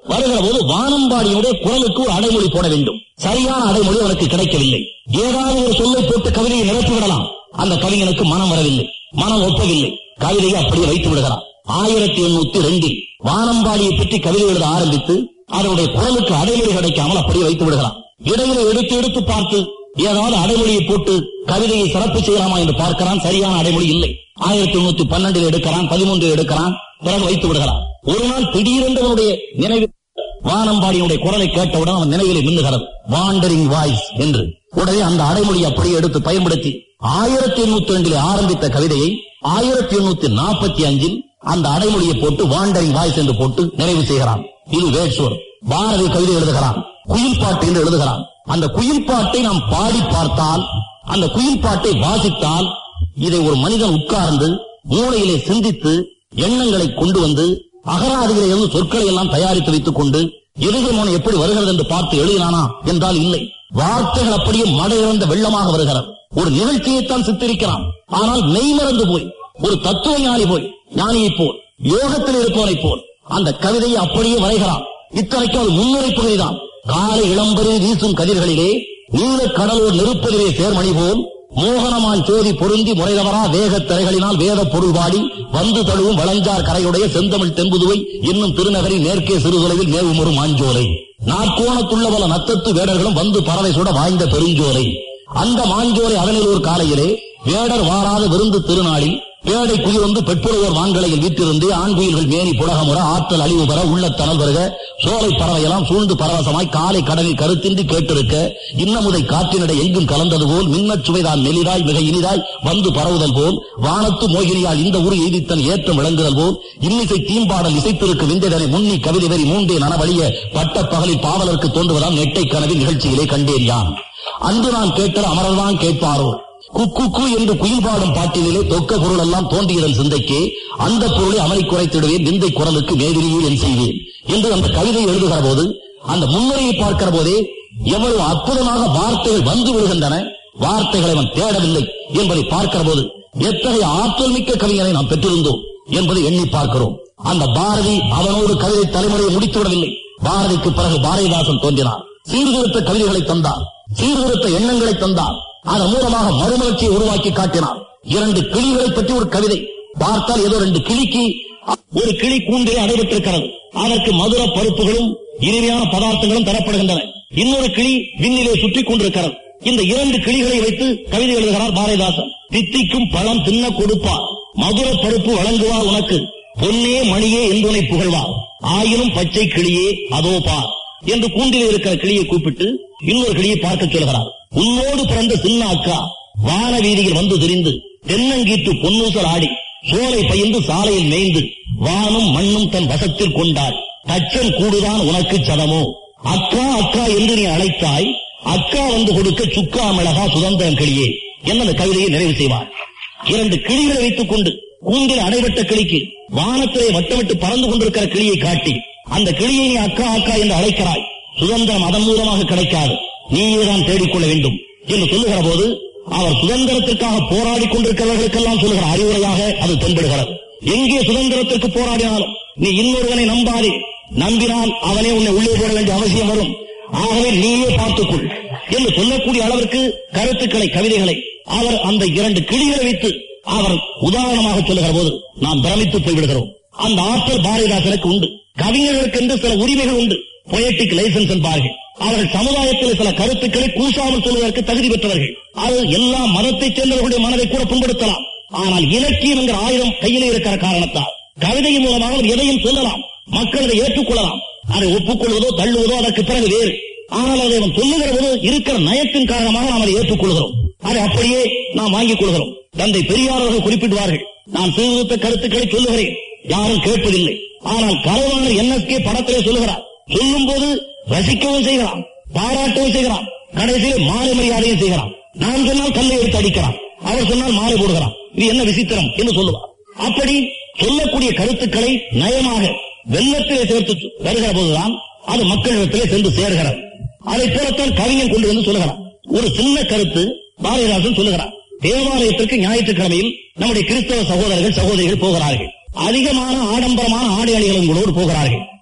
வருகிற போது வானம்பாடியுடைய குரலுக்கு ஒரு அடைமொழி போட வேண்டும் சரியான அடைமொழி அவனுக்கு கிடைக்கவில்லை ஏதாவது ஒரு சொல்லை போட்டு கவிதையை நிரப்பி விடலாம் அந்த கவிஞனுக்கு மனம் வரவில்லை மனம் ஒப்பவில்லை கவிதையை அப்படியே வைத்து விடுகிறான் ஆயிரத்தி எண்ணூத்தி ரெண்டில் வானம்பாடியை பற்றி கவிதை எழுத ஆரம்பித்து அதனுடைய குரலுக்கு அடைமொழி கிடைக்காமல் அப்படியே வைத்து விடுகிறான் இடையில எடுத்து எடுத்து பார்த்து ஏதாவது அடைமொழியை போட்டு கவிதையை சிறப்பு செய்யலாமா என்று பார்க்கிறான் சரியான அடைமொழி இல்லை ஆயிரத்தி எண்ணூத்தி பன்னெண்டில் எடுக்கிறான் பதிமூன்றில் எடுக்கிறான் பிறகு வைத்து விடுகிறான் ஒரு நாள் திடீரென்று அவனுடைய நினைவு வானம்பாடியுடைய குரலை கேட்டவுடன் அவன் நினைவிலே மின்னுகிறது வாண்டரிங் வாய்ஸ் என்று உடனே அந்த அடைமொழி அப்படியே எடுத்து பயன்படுத்தி ஆயிரத்தி எண்ணூத்தி ரெண்டில் ஆரம்பித்த கவிதையை ஆயிரத்தி எண்ணூத்தி நாற்பத்தி அஞ்சில் அந்த அடைமொழியை போட்டு வாண்டரிங் வாய்ஸ் என்று போட்டு நிறைவு செய்கிறான் இது வேட்சோர் பாரதி கவிதை எழுதுகிறான் குயில் பாட்டு என்று எழுதுகிறான் அந்த குயில் பாட்டை நாம் பாடி பார்த்தால் அந்த குயில் பாட்டை வாசித்தால் இதை ஒரு மனிதன் உட்கார்ந்து மூளையிலே சிந்தித்து எண்ணங்களை கொண்டு வந்து அகராதிகளை இருந்து சொற்களை எல்லாம் தயாரித்து வைத்துக் கொண்டு எதிர்மோனம் எப்படி வருகிறது என்று பார்த்து எழுதினானா என்றால் இல்லை வார்த்தைகள் அப்படியே மடையிறந்த வெள்ளமாக வருகிறது ஒரு நிகழ்ச்சியைத்தான் சித்தரிக்கிறான் ஆனால் மெய்மறந்து போய் ஒரு தத்துவ ஞானி போய் ஞானியை போல் யோகத்தில் இருப்பவனை போல் அந்த கவிதையை அப்படியே வரைகிறான் இத்தனைக்கும் அது முன்னுரை பகுதிதான் காலை இளம்பெரு வீசும் கதிர்களிலே நீல கடலூர் நெருப்பதிலே சேர்மணி போல் மோகனமான் ஜோதி பொருந்தி முறைதவரா வேகத் திரைகளினால் வேத பொருள் பாடி வந்து தழுவும் வளஞ்சார் கரையுடைய செந்தமிழ் தென்புதுவை இன்னும் திருநகரின் மேற்கே சிறுதொலைவில் மேவும் ஒரு மாஞ்சோலை நாற்கோணத்துள்ள பல நத்தத்து வேடர்களும் வந்து பறவை சுட வாய்ந்த பெருஞ்சோலை அந்த மாஞ்சோலை அதனில் ஒரு காலையிலே வேடர் வாராத விருந்து திருநாளில் பேடை குயில் வந்து பெட்புறவோர் வான்களையில் வீட்டிருந்து ஆண் குயில்கள் மேனி புலகமுற ஆற்றல் அழிவு பெற உள்ள தனல் வருக சோலை பறவையெல்லாம் சூழ்ந்து பரவசமாய் காலை கடலில் கருத்தின்றி கேட்டிருக்க இன்னமுதை காற்றினிட எங்கும் கலந்தது போல் மின்னச் சுவைதான் மெலிதாய் மிக இனிதாய் வந்து பரவுதல் போல் வானத்து மோகினியால் இந்த ஊர் எய்தித்தன் ஏற்றம் விளங்குதல் போல் இன்னிசை தீம்பாடல் இசைத்திருக்கு விந்தைதனை முன்னி கவிதை வரி மூன்றே நனவழிய பட்ட பகலில் பாவலருக்கு தோன்றுவதாம் நெட்டை கனவின் நிகழ்ச்சியிலே கண்டேன் யான் அன்று நான் கேட்டல் அமரர்தான் கேட்பாரோ குக்கு என்று குயில் பாடும் பாட்டிலே தொக்க பொருள் எல்லாம் தோன்றியதன் சிந்தைக்கே அந்த பொருளை அமலை குறைத்திடுவேன் விந்தை குரலுக்கு மேதிரியில் என் செய்வேன் என்று அந்த கவிதை எழுதுகிற போது அந்த முன்னுரையை பார்க்கிற போதே எவ்வளவு அற்புதமாக வார்த்தைகள் வந்து விடுகின்றன வார்த்தைகளை அவன் தேடவில்லை என்பதை பார்க்கிற போது எத்தகைய ஆற்றல் மிக்க கவிஞரை நாம் பெற்றிருந்தோம் என்பதை எண்ணி பார்க்கிறோம் அந்த பாரதி அவனோடு கவிதை தலைமுறையை முடித்து விடவில்லை பாரதிக்கு பிறகு பாரதிதாசன் தோன்றினார் சீர்திருத்த கவிதைகளை தந்தார் சீர்திருத்த எண்ணங்களை தந்தார் அதன் மூலமாக மறுமலர்ச்சியை உருவாக்கி காட்டினார் இரண்டு கிளிகளை பற்றி ஒரு கவிதை பார்த்தால் ஏதோ ரெண்டு கிளிக்கு ஒரு கிளி கூண்டிலே அடைபட்டிருக்கிறது அதற்கு மதுர பருப்புகளும் இனிமையான பதார்த்தங்களும் தரப்படுகின்றன இன்னொரு கிளி விண்ணிலே சுற்றி கொண்டிருக்கிறது இந்த இரண்டு கிளிகளை வைத்து கவிதை எழுதுகிறார் பாரதிதாசன் தித்திக்கும் பழம் தின்ன கொடுப்பார் மதுர பருப்பு வழங்குவார் உனக்கு பொன்னே மணியே என்றுனை புகழ்வார் ஆயினும் பச்சை கிளியே அதோ பார் என்று கூண்டிலே இருக்கிற கிளியை கூப்பிட்டு இன்னொரு கிளியை பார்க்க சொல்கிறார் உன்னோடு பிறந்த சின்ன அக்கா வான வீதியில் வந்து திரிந்து தென்னங்கீட்டு பொன்னூசல் ஆடி சோலை பயின்று சாலையில் மேய்ந்து வானும் மண்ணும் தன் வசத்தில் கொண்டாள் தச்சன் கூடுதான் உனக்கு சதமோ அக்கா அக்கா என்று நீ அழைத்தாய் அக்கா வந்து கொடுக்க சுக்கா மிளகா சுதந்திரம் கிளியே என்ன அந்த கவிதையை நிறைவு செய்வார் இரண்டு கிளிகளை வைத்துக் கொண்டு கூண்டில் அடைபட்ட கிளிக்கு வானத்திலே வட்டமிட்டு பறந்து கொண்டிருக்கிற கிளியை காட்டி அந்த கிளியை நீ அக்கா அக்கா என்று அழைக்கிறாய் சுதந்திரம் அதன் மூலமாக கிடைக்காது நீயே தான் தேடிக்கொள்ள வேண்டும் என்று சொல்லுகிற போது அவர் சுதந்திரத்திற்காக போராடி கொண்டிருக்கிறவர்களுக்கெல்லாம் சொல்லுகிற அறிவுரையாக அது தென்படுகிறது எங்கே சுதந்திரத்திற்கு போராடினாலும் நீ இன்னொருவனை நம்பாதே நம்பினால் அவனே உன்னை உள்ளே போட வேண்டிய அவசியம் வரும் ஆகவே நீயே பார்த்துக்கொள் என்று சொல்லக்கூடிய அளவிற்கு கருத்துக்களை கவிதைகளை அவர் அந்த இரண்டு கிளிகளை வைத்து அவர் உதாரணமாக சொல்லுகிற போது நாம் பிரமித்து போய்விடுகிறோம் அந்த ஆற்றல் பாரதிதாசனுக்கு உண்டு கவிஞர்களுக்கு என்று சில உரிமைகள் உண்டு பொயட்டிக் லைசன்ஸ் என்பார்கள் அவர்கள் சமுதாயத்தில் சில கருத்துக்களை கூசாமல் சொல்வதற்கு தகுதி பெற்றவர்கள் அது எல்லா மதத்தைச் சேர்ந்தவர்களுடைய மனதை கூட புண்படுத்தலாம் ஆனால் இலக்கியம் என்கிற ஆயுதம் கையிலே இருக்கிற காரணத்தால் கவிதையின் மூலமாக அவர் எதையும் சொல்லலாம் மக்கள் அதை ஏற்றுக்கொள்ளலாம் அதை ஒப்புக்கொள்வதோ தள்ளுவதோ அதற்கு பிறகு வேறு ஆனால் அதை அவன் சொல்லுகிற போது இருக்கிற நயத்தின் காரணமாக நாம் அதை ஏற்றுக்கொள்கிறோம் அதை அப்படியே நாம் வாங்கிக் கொள்கிறோம் தந்தை பெரியார் அவர்கள் குறிப்பிடுவார்கள் நான் சீர்திருத்த கருத்துக்களை சொல்லுகிறேன் யாரும் கேட்பதில்லை ஆனால் கலைவாணர் என்எஸ்கே படத்திலே சொல்லுகிறார் சொல்லும் போது ரசிக்கவும் செய்கிறான் பாராட்டவும் செய்கிறான் கடைசியில் மாலை மரியாதையும் செய்கிறான் நான் சொன்னால் கல்லை எடுத்து அடிக்கிறான் அவர் சொன்னால் மாலை போடுகிறான் இது என்ன விசித்திரம் என்று சொல்லுவார் அப்படி சொல்லக்கூடிய கருத்துக்களை நயமாக வெள்ளத்திலே சேர்த்து வருகிற போதுதான் அது மக்களிடத்திலே சென்று சேர்கிறது அதை போலத்தான் கவிஞன் கொண்டு வந்து சொல்லுகிறான் ஒரு சின்ன கருத்து பாரதிதாசன் சொல்லுகிறார் தேவாலயத்திற்கு ஞாயிற்றுக்கிழமையில் நம்முடைய கிறிஸ்தவ சகோதரர்கள் சகோதரிகள் போகிறார்கள் அதிகமான ஆடம்பரமான ஆடை அணிகளுங்களோடு போகிறார்கள்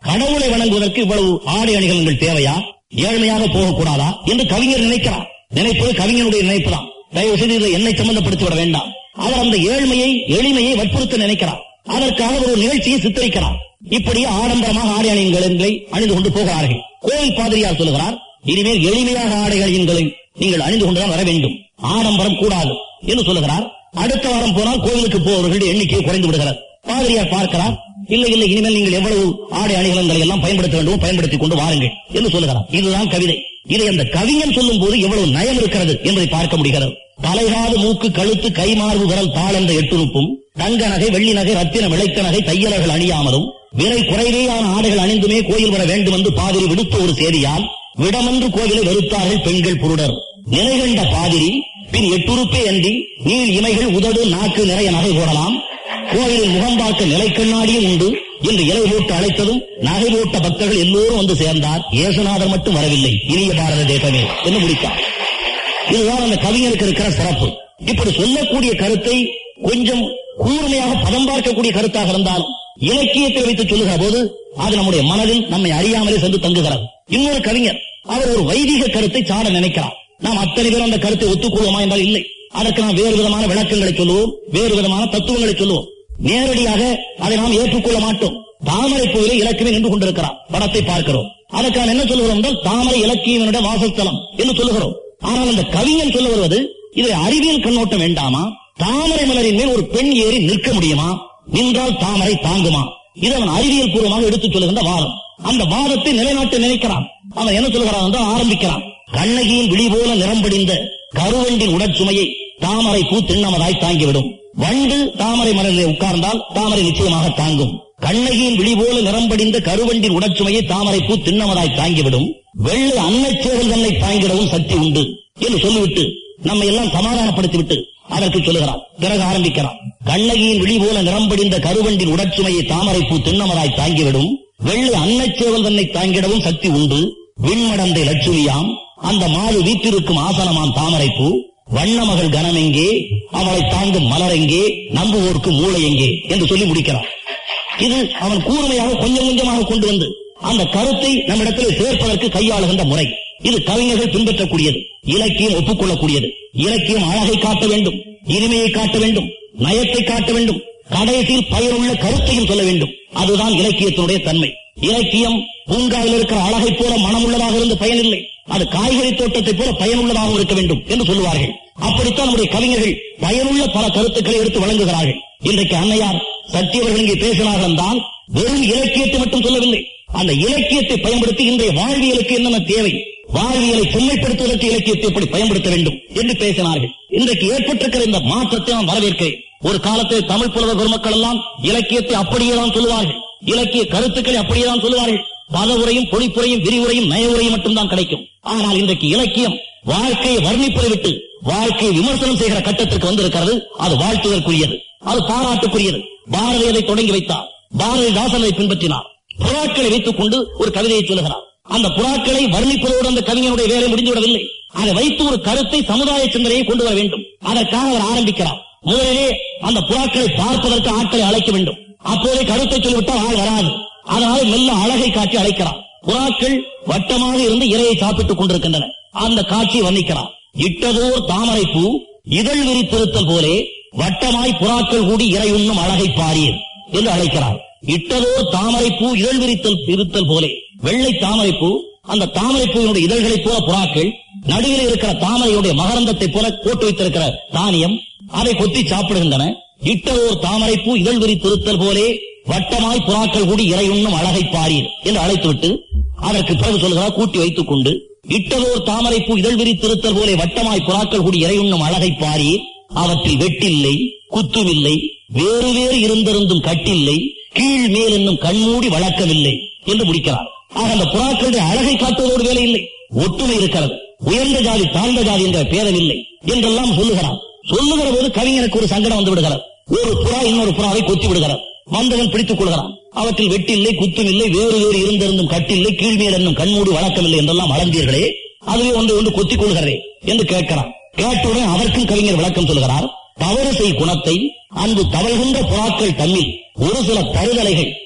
கடவுளை வணங்குவதற்கு இவ்வளவு ஆடை அணிகலன்கள் தேவையா ஏழ்மையாக போகக்கூடாதா என்று கவிஞர் நினைக்கிறார் நினைப்பது கவிஞனுடைய நினைப்புதான் தயவு செய்து இதை என்னை சம்பந்தப்படுத்தி விட வேண்டாம் அவர் அந்த ஏழ்மையை எளிமையை வற்புறுத்த நினைக்கிறார் அதற்காக ஒரு நிகழ்ச்சியை சித்தரிக்கிறார் இப்படி ஆடம்பரமாக ஆடை அணியங்களை அணிந்து கொண்டு போகிறார்கள் கோவில் பாதிரியார் சொல்லுகிறார் இனிமேல் எளிமையாக ஆடை அணியங்களை நீங்கள் அணிந்து கொண்டுதான் வர வேண்டும் ஆடம்பரம் கூடாது என்று சொல்லுகிறார் அடுத்த வாரம் போனால் கோவிலுக்கு போவர்களுடைய எண்ணிக்கை குறைந்து விடுகிறது பாதிரியார் பார்க்கிறார் இல்லை இல்லை இனிமேல் நீங்கள் எவ்வளவு ஆடை அணிகலன்களை எல்லாம் பயன்படுத்த வேண்டும் பயன்படுத்திக் கொண்டு வாருங்கள் என்று சொல்லுகிறார் இதுதான் கவிதை இதை அந்த கவிஞன் சொல்லும் போது எவ்வளவு நயம் இருக்கிறது என்பதை பார்க்க முடிகிறது தலைகாது மூக்கு கழுத்து கை மார்பு விரல் தாள் என்ற எட்டுறுப்பும் தங்க நகை வெள்ளி நகை ரத்தின விளைத்த நகை தையலர்கள் அணியாமலும் விலை குறைவேயான ஆடைகள் அணிந்துமே கோயில் வர வேண்டும் என்று பாதிரி விடுத்த ஒரு செய்தியால் விடமென்று கோவிலை வெறுத்தார்கள் பெண்கள் புருடர் நிலை கண்ட பாதிரி பின் எட்டுறுப்பே அன்றி நீள் இமைகள் உதடு நாக்கு நிறைய நகை போடலாம் கோவிலில் முகம் பார்க்க நிலை கண்ணாடியும் உண்டு என்று இலை போட்டு அழைத்ததும் நகை போட்ட பக்தர்கள் எல்லோரும் வந்து சேர்ந்தார் இயேசுநாதர் மட்டும் வரவில்லை இனிய பாரத தேசமே என்று முடித்தார் இதுதான் அந்த கவிஞருக்கு இருக்கிற சிறப்பு இப்படி சொல்லக்கூடிய கருத்தை கொஞ்சம் கூர்மையாக பதம் பார்க்கக்கூடிய கருத்தாக இருந்தாலும் இலக்கியத்தை வைத்து சொல்லுகிற போது அது நம்முடைய மனதில் நம்மை அறியாமலே சென்று தங்குகிறது இன்னொரு கவிஞர் அவர் ஒரு வைதிக கருத்தை சாட நினைக்கிறார் நாம் அத்தனை பேரும் அந்த கருத்தை ஒத்துக்கொள்வோமா என்றால் இல்லை அதற்கு நாம் வேறு விதமான விளக்கங்களை சொல்லுவோம் வேறு விதமான தத்துவங்களை சொல்லுவோம் நேரடியாக அதை நாம் ஏற்றுக்கொள்ள மாட்டோம் தாமரை கோயிலை இலக்கியம் நின்று கொண்டிருக்கிறார் படத்தை பார்க்கிறோம் அதற்கு நாம் என்ன சொல்லுகிறோம் என்றால் தாமரை இலக்கியவனுடைய வாசஸ்தலம் என்று சொல்லுகிறோம் ஆனால் அந்த கவிஞன் சொல்ல வருவது இதை அறிவியல் கண்ணோட்டம் வேண்டாமா தாமரை மலரின் மேல் ஒரு பெண் ஏறி நிற்க முடியுமா நின்றால் தாமரை தாங்குமா இது அவன் அறிவியல் பூர்வமாக எடுத்துச் சொல்லுகின்ற வாதம் அந்த வாதத்தை நிலைநாட்ட நினைக்கிறான் அவன் என்ன சொல்கிறான் என்றால் ஆரம்பிக்கிறான் கண்ணகியின் விழி போல நிறம்படிந்த கருவண்டின் உடற்சுமையை தாமரை பூ திண்ணமதாய் தாங்கிவிடும் வண்டு தாமரை மலரிலே உட்கார்ந்தால் தாமரை நிச்சயமாக தாங்கும் கண்ணகியின் விழி போல நிறம்படிந்த கருவண்டின் உடற்சுமையை தாமரை பூ திண்ணமதாய் தாங்கிவிடும் வெள்ளை அன்னச்சேவல் தன்னை தாங்கிடவும் சக்தி உண்டு என்று சொல்லிவிட்டு நம்மை எல்லாம் சமாதானப்படுத்திவிட்டு அதற்கு சொல்லுகிறார் பிறகு ஆரம்பிக்கிறார் கண்ணகியின் விழி போல நிறம்படிந்த கருவண்டின் உடற்சுமையை தாமரை பூ திண்ணமதாய் தாங்கிவிடும் வெள்ளை அன்னச்சேவல் தன்னை தாங்கிடவும் சக்தி உண்டு விண்மடந்தை லட்சுமியாம் அந்த மாது வீற்றிருக்கும் ஆசனமாம் தாமரை பூ வண்ணமகள் கனம் எங்கே அவளை தாங்கும் மலர் எங்கே நம்புவோருக்கு மூளை எங்கே என்று சொல்லி முடிக்கிறார் இது அவன் கூர்மையாக கொஞ்சம் கொஞ்சமாக கொண்டு வந்து அந்த கருத்தை நம்மிடத்தில் சேர்ப்பதற்கு கையாளுகின்ற முறை இது கவிஞர்கள் பின்பற்றக்கூடியது இலக்கியம் ஒப்புக்கொள்ளக்கூடியது இலக்கியம் அழகை காட்ட வேண்டும் இனிமையை காட்ட வேண்டும் நயத்தை காட்ட வேண்டும் கடைசியில் பயனுள்ள கருத்தையும் சொல்ல வேண்டும் அதுதான் இலக்கியத்தினுடைய தன்மை இலக்கியம் பூங்காவில் இருக்கிற அழகை போல மனமுள்ளதாக இருந்து பயனில்லை அது காய்கறி தோட்டத்தை போல பயனுள்ளதாக இருக்க வேண்டும் என்று சொல்லுவார்கள் அப்படித்தான் நம்முடைய கவிஞர்கள் பயனுள்ள பல கருத்துக்களை எடுத்து வழங்குகிறார்கள் இன்றைக்கு அன்னையார் சத்தியவர்கள் இங்கே பேசினார்கள் என்றால் வெறும் இலக்கியத்தை மட்டும் சொல்லவில்லை அந்த இலக்கியத்தை பயன்படுத்தி இன்றைய வாழ்வியலுக்கு என்னென்ன தேவை வாழ்வியலை செம்மைப்படுத்துவதற்கு இலக்கியத்தை எப்படி பயன்படுத்த வேண்டும் என்று பேசினார்கள் இன்றைக்கு ஏற்பட்டிருக்கிற இந்த மாற்றத்தை நான் வரவேற்கிறேன் ஒரு காலத்தில் தமிழ் புலவர் பெருமக்கள் எல்லாம் இலக்கியத்தை அப்படியே தான் சொல்லுவார்கள் இலக்கிய கருத்துக்களை அப்படியே தான் சொல்லுவார்கள் பதவுரையும் பொழிப்புரையும் விரிவுரையும் நயவுரையும் மட்டும்தான் கிடைக்கும் ஆனால் இன்றைக்கு இலக்கியம் வாழ்க்கையை வர்ணிப்பதை விட்டு வாழ்க்கையை விமர்சனம் செய்கிற கட்டத்திற்கு வந்திருக்கிறது அது வாழ்த்துதற்குரியது அது பாராட்டுக்குரியது பாரதி அதை தொடங்கி வைத்தார் பாரதிதாசன் அதை பின்பற்றினார் புறாக்களை வைத்துக் கொண்டு ஒரு கவிதையை சொல்லுகிறார் அந்த புறாக்களை வர்ணிப்பதோடு அந்த கவிஞனுடைய வேலை முடிந்துவிடவில்லை அதை வைத்து ஒரு கருத்தை சமுதாய சிந்தனையை கொண்டு வர வேண்டும் அதற்காக அவர் ஆரம்பிக்கிறார் முதலிலே அந்த புறாக்களை பார்ப்பதற்கு ஆட்களை அழைக்க வேண்டும் அப்போதே கருத்தை சொல்லிவிட்டால் ஆள் வராது அதனால மெல்ல அழகை காட்டி அழைக்கிறார் புறாக்கள் வட்டமாக இருந்து இரையை சாப்பிட்டுக் கொண்டிருக்கின்றன அந்த காட்சியை வர்ணிக்கிறார் இட்டதோர் தாமரை பூ இதழ் விரித்திருத்தல் போலே வட்டமாய் புறாக்கள் கூடி இறை உண்ணும் அழகை பாரீர் என்று அழைக்கிறார் இட்டதோர் தாமரை பூ இதழ் விரித்தல் இருத்தல் போலே வெள்ளை தாமரை பூ அந்த தாமரை பூவினுடைய இதழ்களைப் போல புறாக்கள் நடுவில் இருக்கிற தாமரையுடைய மகரந்தத்தை போல போட்டு வைத்திருக்கிற தானியம் அதை கொத்தி சாப்பிடுகின்றன இட்டதோர் தாமரை பூ இதழ் விரித்திருத்தல் போலே வட்டமாய் புறாக்கள் கூடி இறை உண்ணும் அழகை பாரீர் என்று அழைத்துவிட்டு அதற்கு பிறகு சொல்கிறார் கூட்டி வைத்துக் கொண்டு இட்டதோர் தாமரை பூ இதழ் விரித்திருத்தல் போலே வட்டமாய் புறாக்கள் கூடி இறை உண்ணும் அழகை பாரீர் அவற்றில் வெட்டில்லை குத்துமில்லை வேறு வேறு இருந்திருந்தும் கட்டில்லை கீழ் மேல் என்னும் கண்மூடி வளர்க்கவில்லை என்று முடிக்கிறார் ஆக அந்த புறாக்களுடைய அழகை காட்டுவதோடு வேலை இல்லை ஒற்றுமை இருக்கிறது உயர்ந்த ஜாதி தாழ்ந்த ஜாதி என்ற பேதம் இல்லை என்றெல்லாம் சொல்லுகிறார் சொல்லுகிற போது கவிஞனுக்கு ஒரு சங்கடம் வந்து விடுகிறது ஒரு புறா இன்னொரு புறாவை கொத்தி விடுகிறார் வந்தவன் பிடித்துக் கொள்கிறான் அவற்றில் வெட்டில்லை குத்துமில்லை வேறு வேறு இருந்திருந்தும் கட்டில்லை கீழ்மேல் என்னும் கண்மூடி வளர்க்கவில்லை என்றெல்லாம் வளர்ந்தீர்களே அதுவே ஒன்று ஒன்று கொத்திக் கொள்கிறதே என்று கேட்கிறான் கேட்டவுடன் அதற்கும் கவிஞர் விளக்கம் சொல்கிறார் தவறு செய் குணத்தை அன்பு தவழ்கின்ற புறாக்கள் தம்மில் ஒரு சில தருதலைகள்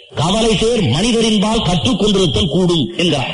கவலை சேர் மனிதரின்பால் கற்றுக்கொண்டிருத்தல் கூடும் என்கிறார்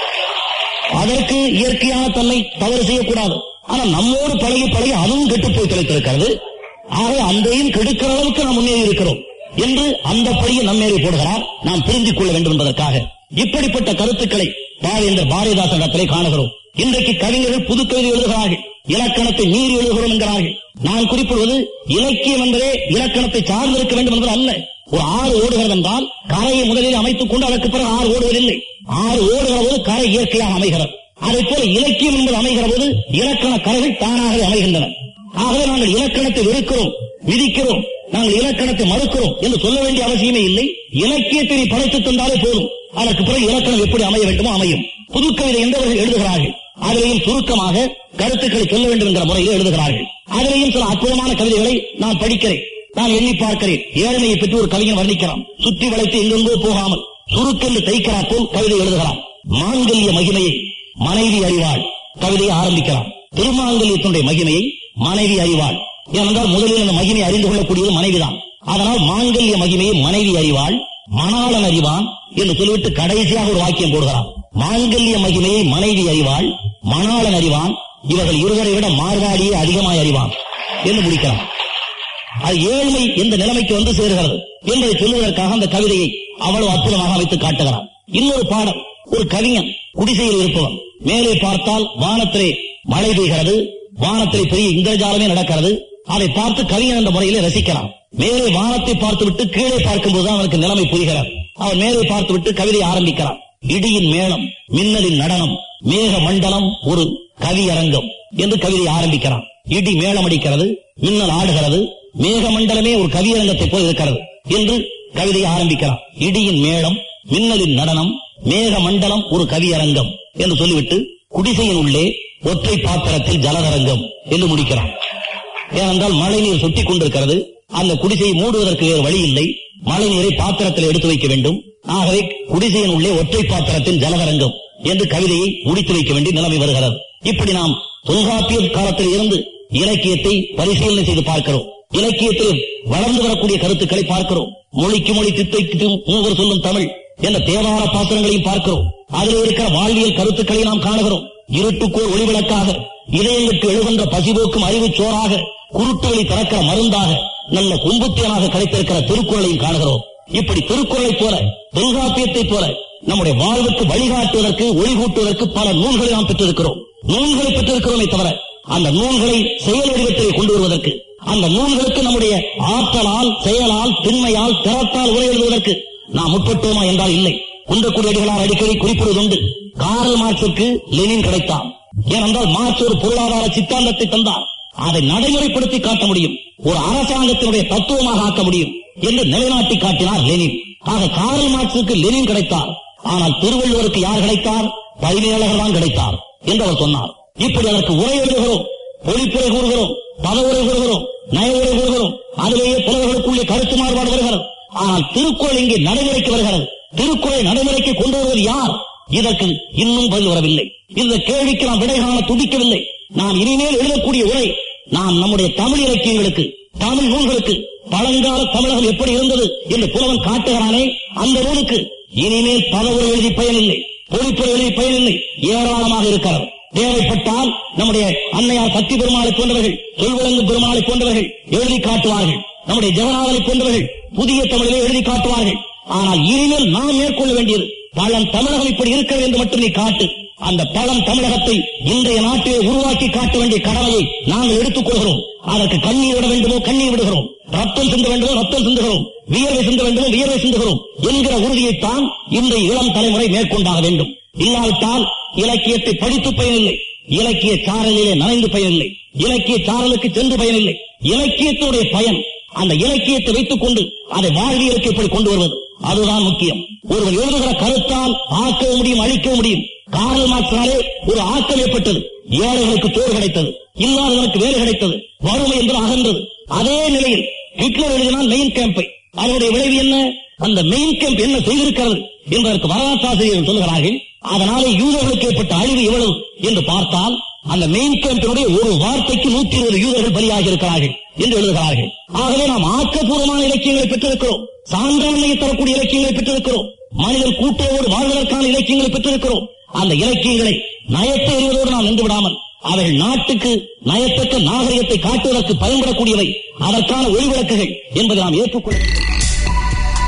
அதற்கு இயற்கையான தன்மை தவறு செய்யக்கூடாது ஆனா நம்மோடு பழகி பழகி அதுவும் கெட்டு போய் தொலைத்திருக்கிறது ஆக அந்தையும் கெடுக்கிற அளவுக்கு நாம் முன்னேறி இருக்கிறோம் என்று அந்த படியை நம்மேறி போடுகிறார் நாம் புரிந்து கொள்ள வேண்டும் என்பதற்காக இப்படிப்பட்ட கருத்துக்களை பாவேந்தர் பாரதிதாசனிடத்திலே காணுகிறோம் இன்றைக்கு கவிஞர்கள் புது கவிதை எழுதுகிறார்கள் இலக்கணத்தை மீறி எழுதுகிறோம் என்கிறார்கள் நான் குறிப்பிடுவது இலக்கியம் என்பதே இலக்கணத்தை சார்ந்திருக்க வேண்டும் என்பது அல்ல ஒரு ஆறு ஓடுகிறது என்றால் கரையை முதலில் அமைத்துக் கொண்டு அதற்கு பிறகு ஆறு ஓடுவதில்லை ஆறு ஓடுகிற போது கரை இயற்கையாக அமைகிறது அதை போல இலக்கியம் என்பது அமைகிற போது இலக்கண கரைகள் தானாகவே அமைகின்றன ஆகவே நாங்கள் இலக்கணத்தை வெறுக்கிறோம் விதிக்கிறோம் நாங்கள் இலக்கணத்தை மறுக்கிறோம் என்று சொல்ல வேண்டிய அவசியமே இல்லை இலக்கியத்தை நீ படைத்து தந்தாலே போதும் அதற்கு பிறகு இலக்கணம் எப்படி அமைய வேண்டுமோ அமையும் புது கவிதை என்றவர்கள் எழுதுகிறார்கள் அதிலேயும் சுருக்கமாக கருத்துக்களை சொல்ல வேண்டும் என்கிற முறையில் எழுதுகிறார்கள் அதிலேயும் சில அற்புதமான கவிதைகளை நான் படிக்கிறேன் நான் எண்ணி பார்க்கிறேன் ஏழ்மையை பற்றி ஒரு கவிஞன் வர்ணிக்கிறான் சுற்றி வளைத்து எங்கெங்கோ போகாமல் சுருக்கென்று தைக்கிறார் போல் கவிதை எழுதுகிறான் மாங்கல்ய மகிமையை மனைவி அறிவாள் கவிதையை ஆரம்பிக்கிறான் திருமாங்கல்யத்தினுடைய மகிமையை மனைவி அறிவாள் ஏனென்றால் முதலில் அந்த மகிமையை அறிந்து கொள்ளக்கூடியது மனைவிதான் அதனால் மாங்கல்ய மகிமையை மனைவி அறிவாள் மணாளன் அறிவான் என்று சொல்லிவிட்டு கடைசியாக ஒரு வாக்கியம் போடுகிறான் மாங்கல்ய மகிமையை மனைவி அறிவாள் மணாளன் அறிவான் இவர்கள் இருவரை விட மார்வாடியே அதிகமாய் அறிவான் என்று முடிக்கிறான் அது ஏழ்மை எந்த நிலைமைக்கு வந்து சேருகிறது என்பதை சொல்லுவதற்காக அந்த கவிதையை அவ்வளவு அற்புதமாக அமைத்து காட்டுகிறான் இன்னொரு பாடம் ஒரு கவிஞன் குடிசையில் இருப்பவன் மேலே பார்த்தால் வானத்திலே மழை பெய்கிறது வானத்திலே பெரிய இந்திரஜாலமே நடக்கிறது அதை பார்த்து கவிஞன் என்ற முறையிலே ரசிக்கிறான் மேலே வானத்தை பார்த்துவிட்டு கீழே பார்க்கும்போது அவனுக்கு நிலைமை புரிகிறது அவன் மேலே பார்த்துவிட்டு கவிதை ஆரம்பிக்கிறான் இடியின் மேளம் மின்னலின் நடனம் மேக மண்டலம் ஒரு கவியரங்கம் என்று கவிதை ஆரம்பிக்கிறான் இடி மேளம் அடிக்கிறது மின்னல் ஆடுகிறது மேக மண்டலமே ஒரு கவியரங்கத்தை போல் இருக்கிறது என்று கவிதையை ஆரம்பிக்கிறான் இடியின் மேளம் மின்னலின் நடனம் மேக மண்டலம் ஒரு கவியரங்கம் என்று சொல்லிவிட்டு குடிசையின் உள்ளே ஒற்றை பாத்திரத்தில் ஜலதரங்கம் என்று முடிக்கிறான் ஏனென்றால் மழை நீர் சொட்டிக் கொண்டிருக்கிறது அந்த குடிசையை மூடுவதற்கு வேறு வழி இல்லை மழை நீரை பாத்திரத்தில் எடுத்து வைக்க வேண்டும் ஆகவே குடிசையின் உள்ளே ஒற்றை பாத்திரத்தின் ஜலதரங்கம் என்று கவிதையை முடித்து வைக்க வேண்டிய நிலைமை வருகிறது இப்படி நாம் தொல்காப்பிய காலத்தில் இருந்து இலக்கியத்தை பரிசீலனை செய்து பார்க்கிறோம் இலக்கியத்தில் வளர்ந்து வரக்கூடிய கருத்துக்களை பார்க்கிறோம் மொழிக்கு மொழி தித்தைக்கு மூவர் சொல்லும் தமிழ் என்ற தேவார பாத்திரங்களையும் பார்க்கிறோம் அதில் இருக்கிற வாழ்வியல் கருத்துக்களை நாம் காணுகிறோம் இருட்டுக்கோர் ஒளிவிளக்காக இதயங்களுக்கு எழுகின்ற பசிபோக்கும் அறிவு சோறாக குருட்டுகளை திறக்கிற மருந்தாக நல்ல கும்புத்தியனாக கிடைத்திருக்கிற திருக்குறளையும் காணுகிறோம் இப்படி திருக்குறளை போல தொல்காப்பியத்தை போல நம்முடைய வாழ்வுக்கு வழிகாட்டுவதற்கு ஒளிகூட்டுவதற்கு பல நூல்களை நாம் பெற்றிருக்கிறோம் நூல்களை பெற்றிருக்கிறோமே தவிர அந்த நூல்களை செயல் வடிவத்திலே கொண்டு வருவதற்கு அந்த நூல்களுக்கு நம்முடைய ஆற்றலால் செயலால் திண்மையால் திறத்தால் உரை எழுதுவதற்கு நாம் முற்பட்டோமா என்றால் இல்லை குன்றக்குடி அடிகளார் அடிக்கடி குறிப்பிடுவதுண்டு காரல் மார்க்சுக்கு லெனின் கிடைத்தான் ஏனென்றால் மார்க்ஸ் ஒரு பொருளாதார சித்தாந்தத்தை தந்தார் அதை நடைமுறைப்படுத்தி காட்ட முடியும் ஒரு அரசாங்கத்தினுடைய தத்துவமாக ஆக்க முடியும் என்று நிலைநாட்டி காட்டினார் லெனின் ஆக காரல் மார்க்சுக்கு லெனின் கிடைத்தார் ஆனால் திருவள்ளுவருக்கு யார் கிடைத்தார் பரிமேலகர் தான் கிடைத்தார் என்று அவர் சொன்னார் இப்படி அதற்கு உரை எழுதுகிறோம் பொழிப்புரை கூறுகிறோம் பதவுரை கூறுகிறோம் நய உரை கூறுகிறோம் அதிலேயே புலவர்களுக்குள்ளே கருத்து மாறுபாடு வருகிறது ஆனால் திருக்குறள் இங்கே நடைமுறைக்கு வருகிறது திருக்குறளை நடைமுறைக்கு கொண்டு வருவது யார் இதற்கு இன்னும் பதில் வரவில்லை இந்த கேள்விக்கு நாம் விடை காண துடிக்கவில்லை நாம் இனிமேல் எழுதக்கூடிய உரை நாம் நம்முடைய தமிழ் இலக்கியங்களுக்கு தமிழ் நூல்களுக்கு பழங்கால தமிழகம் எப்படி இருந்தது என்று புலவன் காட்டுகிறானே அந்த நூலுக்கு இனிமேல் பதவுரை எழுதி பயனில்லை பொழிப்புரை எழுதி பயனில்லை ஏராளமாக இருக்கிறது தேவைப்பட்டால் நம்முடைய அன்னையார் சக்தி பெருமாளை போன்றவர்கள் சொல்வழங்கு பெருமாளை போன்றவர்கள் எழுதி காட்டுவார்கள் நம்முடைய ஜெகநாதனை போன்றவர்கள் புதிய தமிழிலே எழுதி காட்டுவார்கள் ஆனால் இனிமேல் நாம் மேற்கொள்ள வேண்டியது பழம் தமிழகம் இப்படி இருக்கிறது என்று மட்டும் நீ காட்டு அந்த பழம் தமிழகத்தை இன்றைய நாட்டிலே உருவாக்கி காட்ட வேண்டிய கடமையை நாங்கள் எடுத்துக் கொள்கிறோம் அதற்கு கண்ணீர் விட வேண்டுமோ கண்ணீர் விடுகிறோம் ரத்தம் சிந்த வேண்டுமோ ரத்தம் சிந்துகிறோம் வியர்வை சிந்த வேண்டுமோ வியர்வை சிந்துகிறோம் என்கிற உறுதியைத்தான் இன்றைய இளம் தலைமுறை மேற்கொண்டாக வேண்டும் இல்லாவிட்டால் இலக்கியத்தை படித்து பயனில்லை இலக்கிய சாரலிலே நனைந்து பயனில்லை இலக்கிய சாரலுக்கு சென்று பயனில்லை இலக்கியத்துடைய பயன் அந்த இலக்கியத்தை வைத்துக் கொண்டு அதை வாழ்வியலுக்கு எப்படி கொண்டு வருவது அதுதான் முக்கியம் ஒருவர் எழுதுகிற கருத்தால் ஆக்கவும் முடியும் அழிக்கவும் முடியும் காரல் மார்க்ஸாலே ஒரு ஆக்கம் ஏற்பட்டது ஏழைகளுக்கு போர் கிடைத்தது இல்லாதவனுக்கு வேலை கிடைத்தது வறுமை என்று அகன்றது அதே நிலையில் ஹிட்லர் எழுதினால் மெயின் கேம்பை அதனுடைய விளைவு என்ன அந்த மெயின் கேம்ப் என்ன செய்திருக்கிறது என்பதற்கு வரலாற்றாசிரியர்கள் சொல்லுகிறார்கள் அதனாலே யூதர்களுக்கு ஏற்பட்ட அழிவு எவ்வளவு என்று பார்த்தால் அந்த மெயின் கேம்பினுடைய ஒரு வார்த்தைக்கு நூத்தி இருபது யூதர்கள் பலியாகி இருக்கிறார்கள் என்று எழுதுகிறார்கள் ஆகவே நாம் ஆக்கப்பூர்வமான இலக்கியங்களை பெற்றிருக்கிறோம் சான்றாண்மையை தரக்கூடிய இலக்கியங்களை பெற்றிருக்கிறோம் மனிதன் கூட்டோடு வாழ்வதற்கான இலக்கியங்களை பெற்றிருக்கிறோம் அந்த இலக்கியங்களை நயத்தை எறிவதோடு நாம் நின்று விடாமல் அவைகள் நாட்டுக்கு நயத்தக்க நாகரிகத்தை காட்டுவதற்கு பயன்படக்கூடியவை அதற்கான ஒளிவிளக்குகள் என்பதை நாம் ஏற்றுக்கொள்ள வேண்டும்.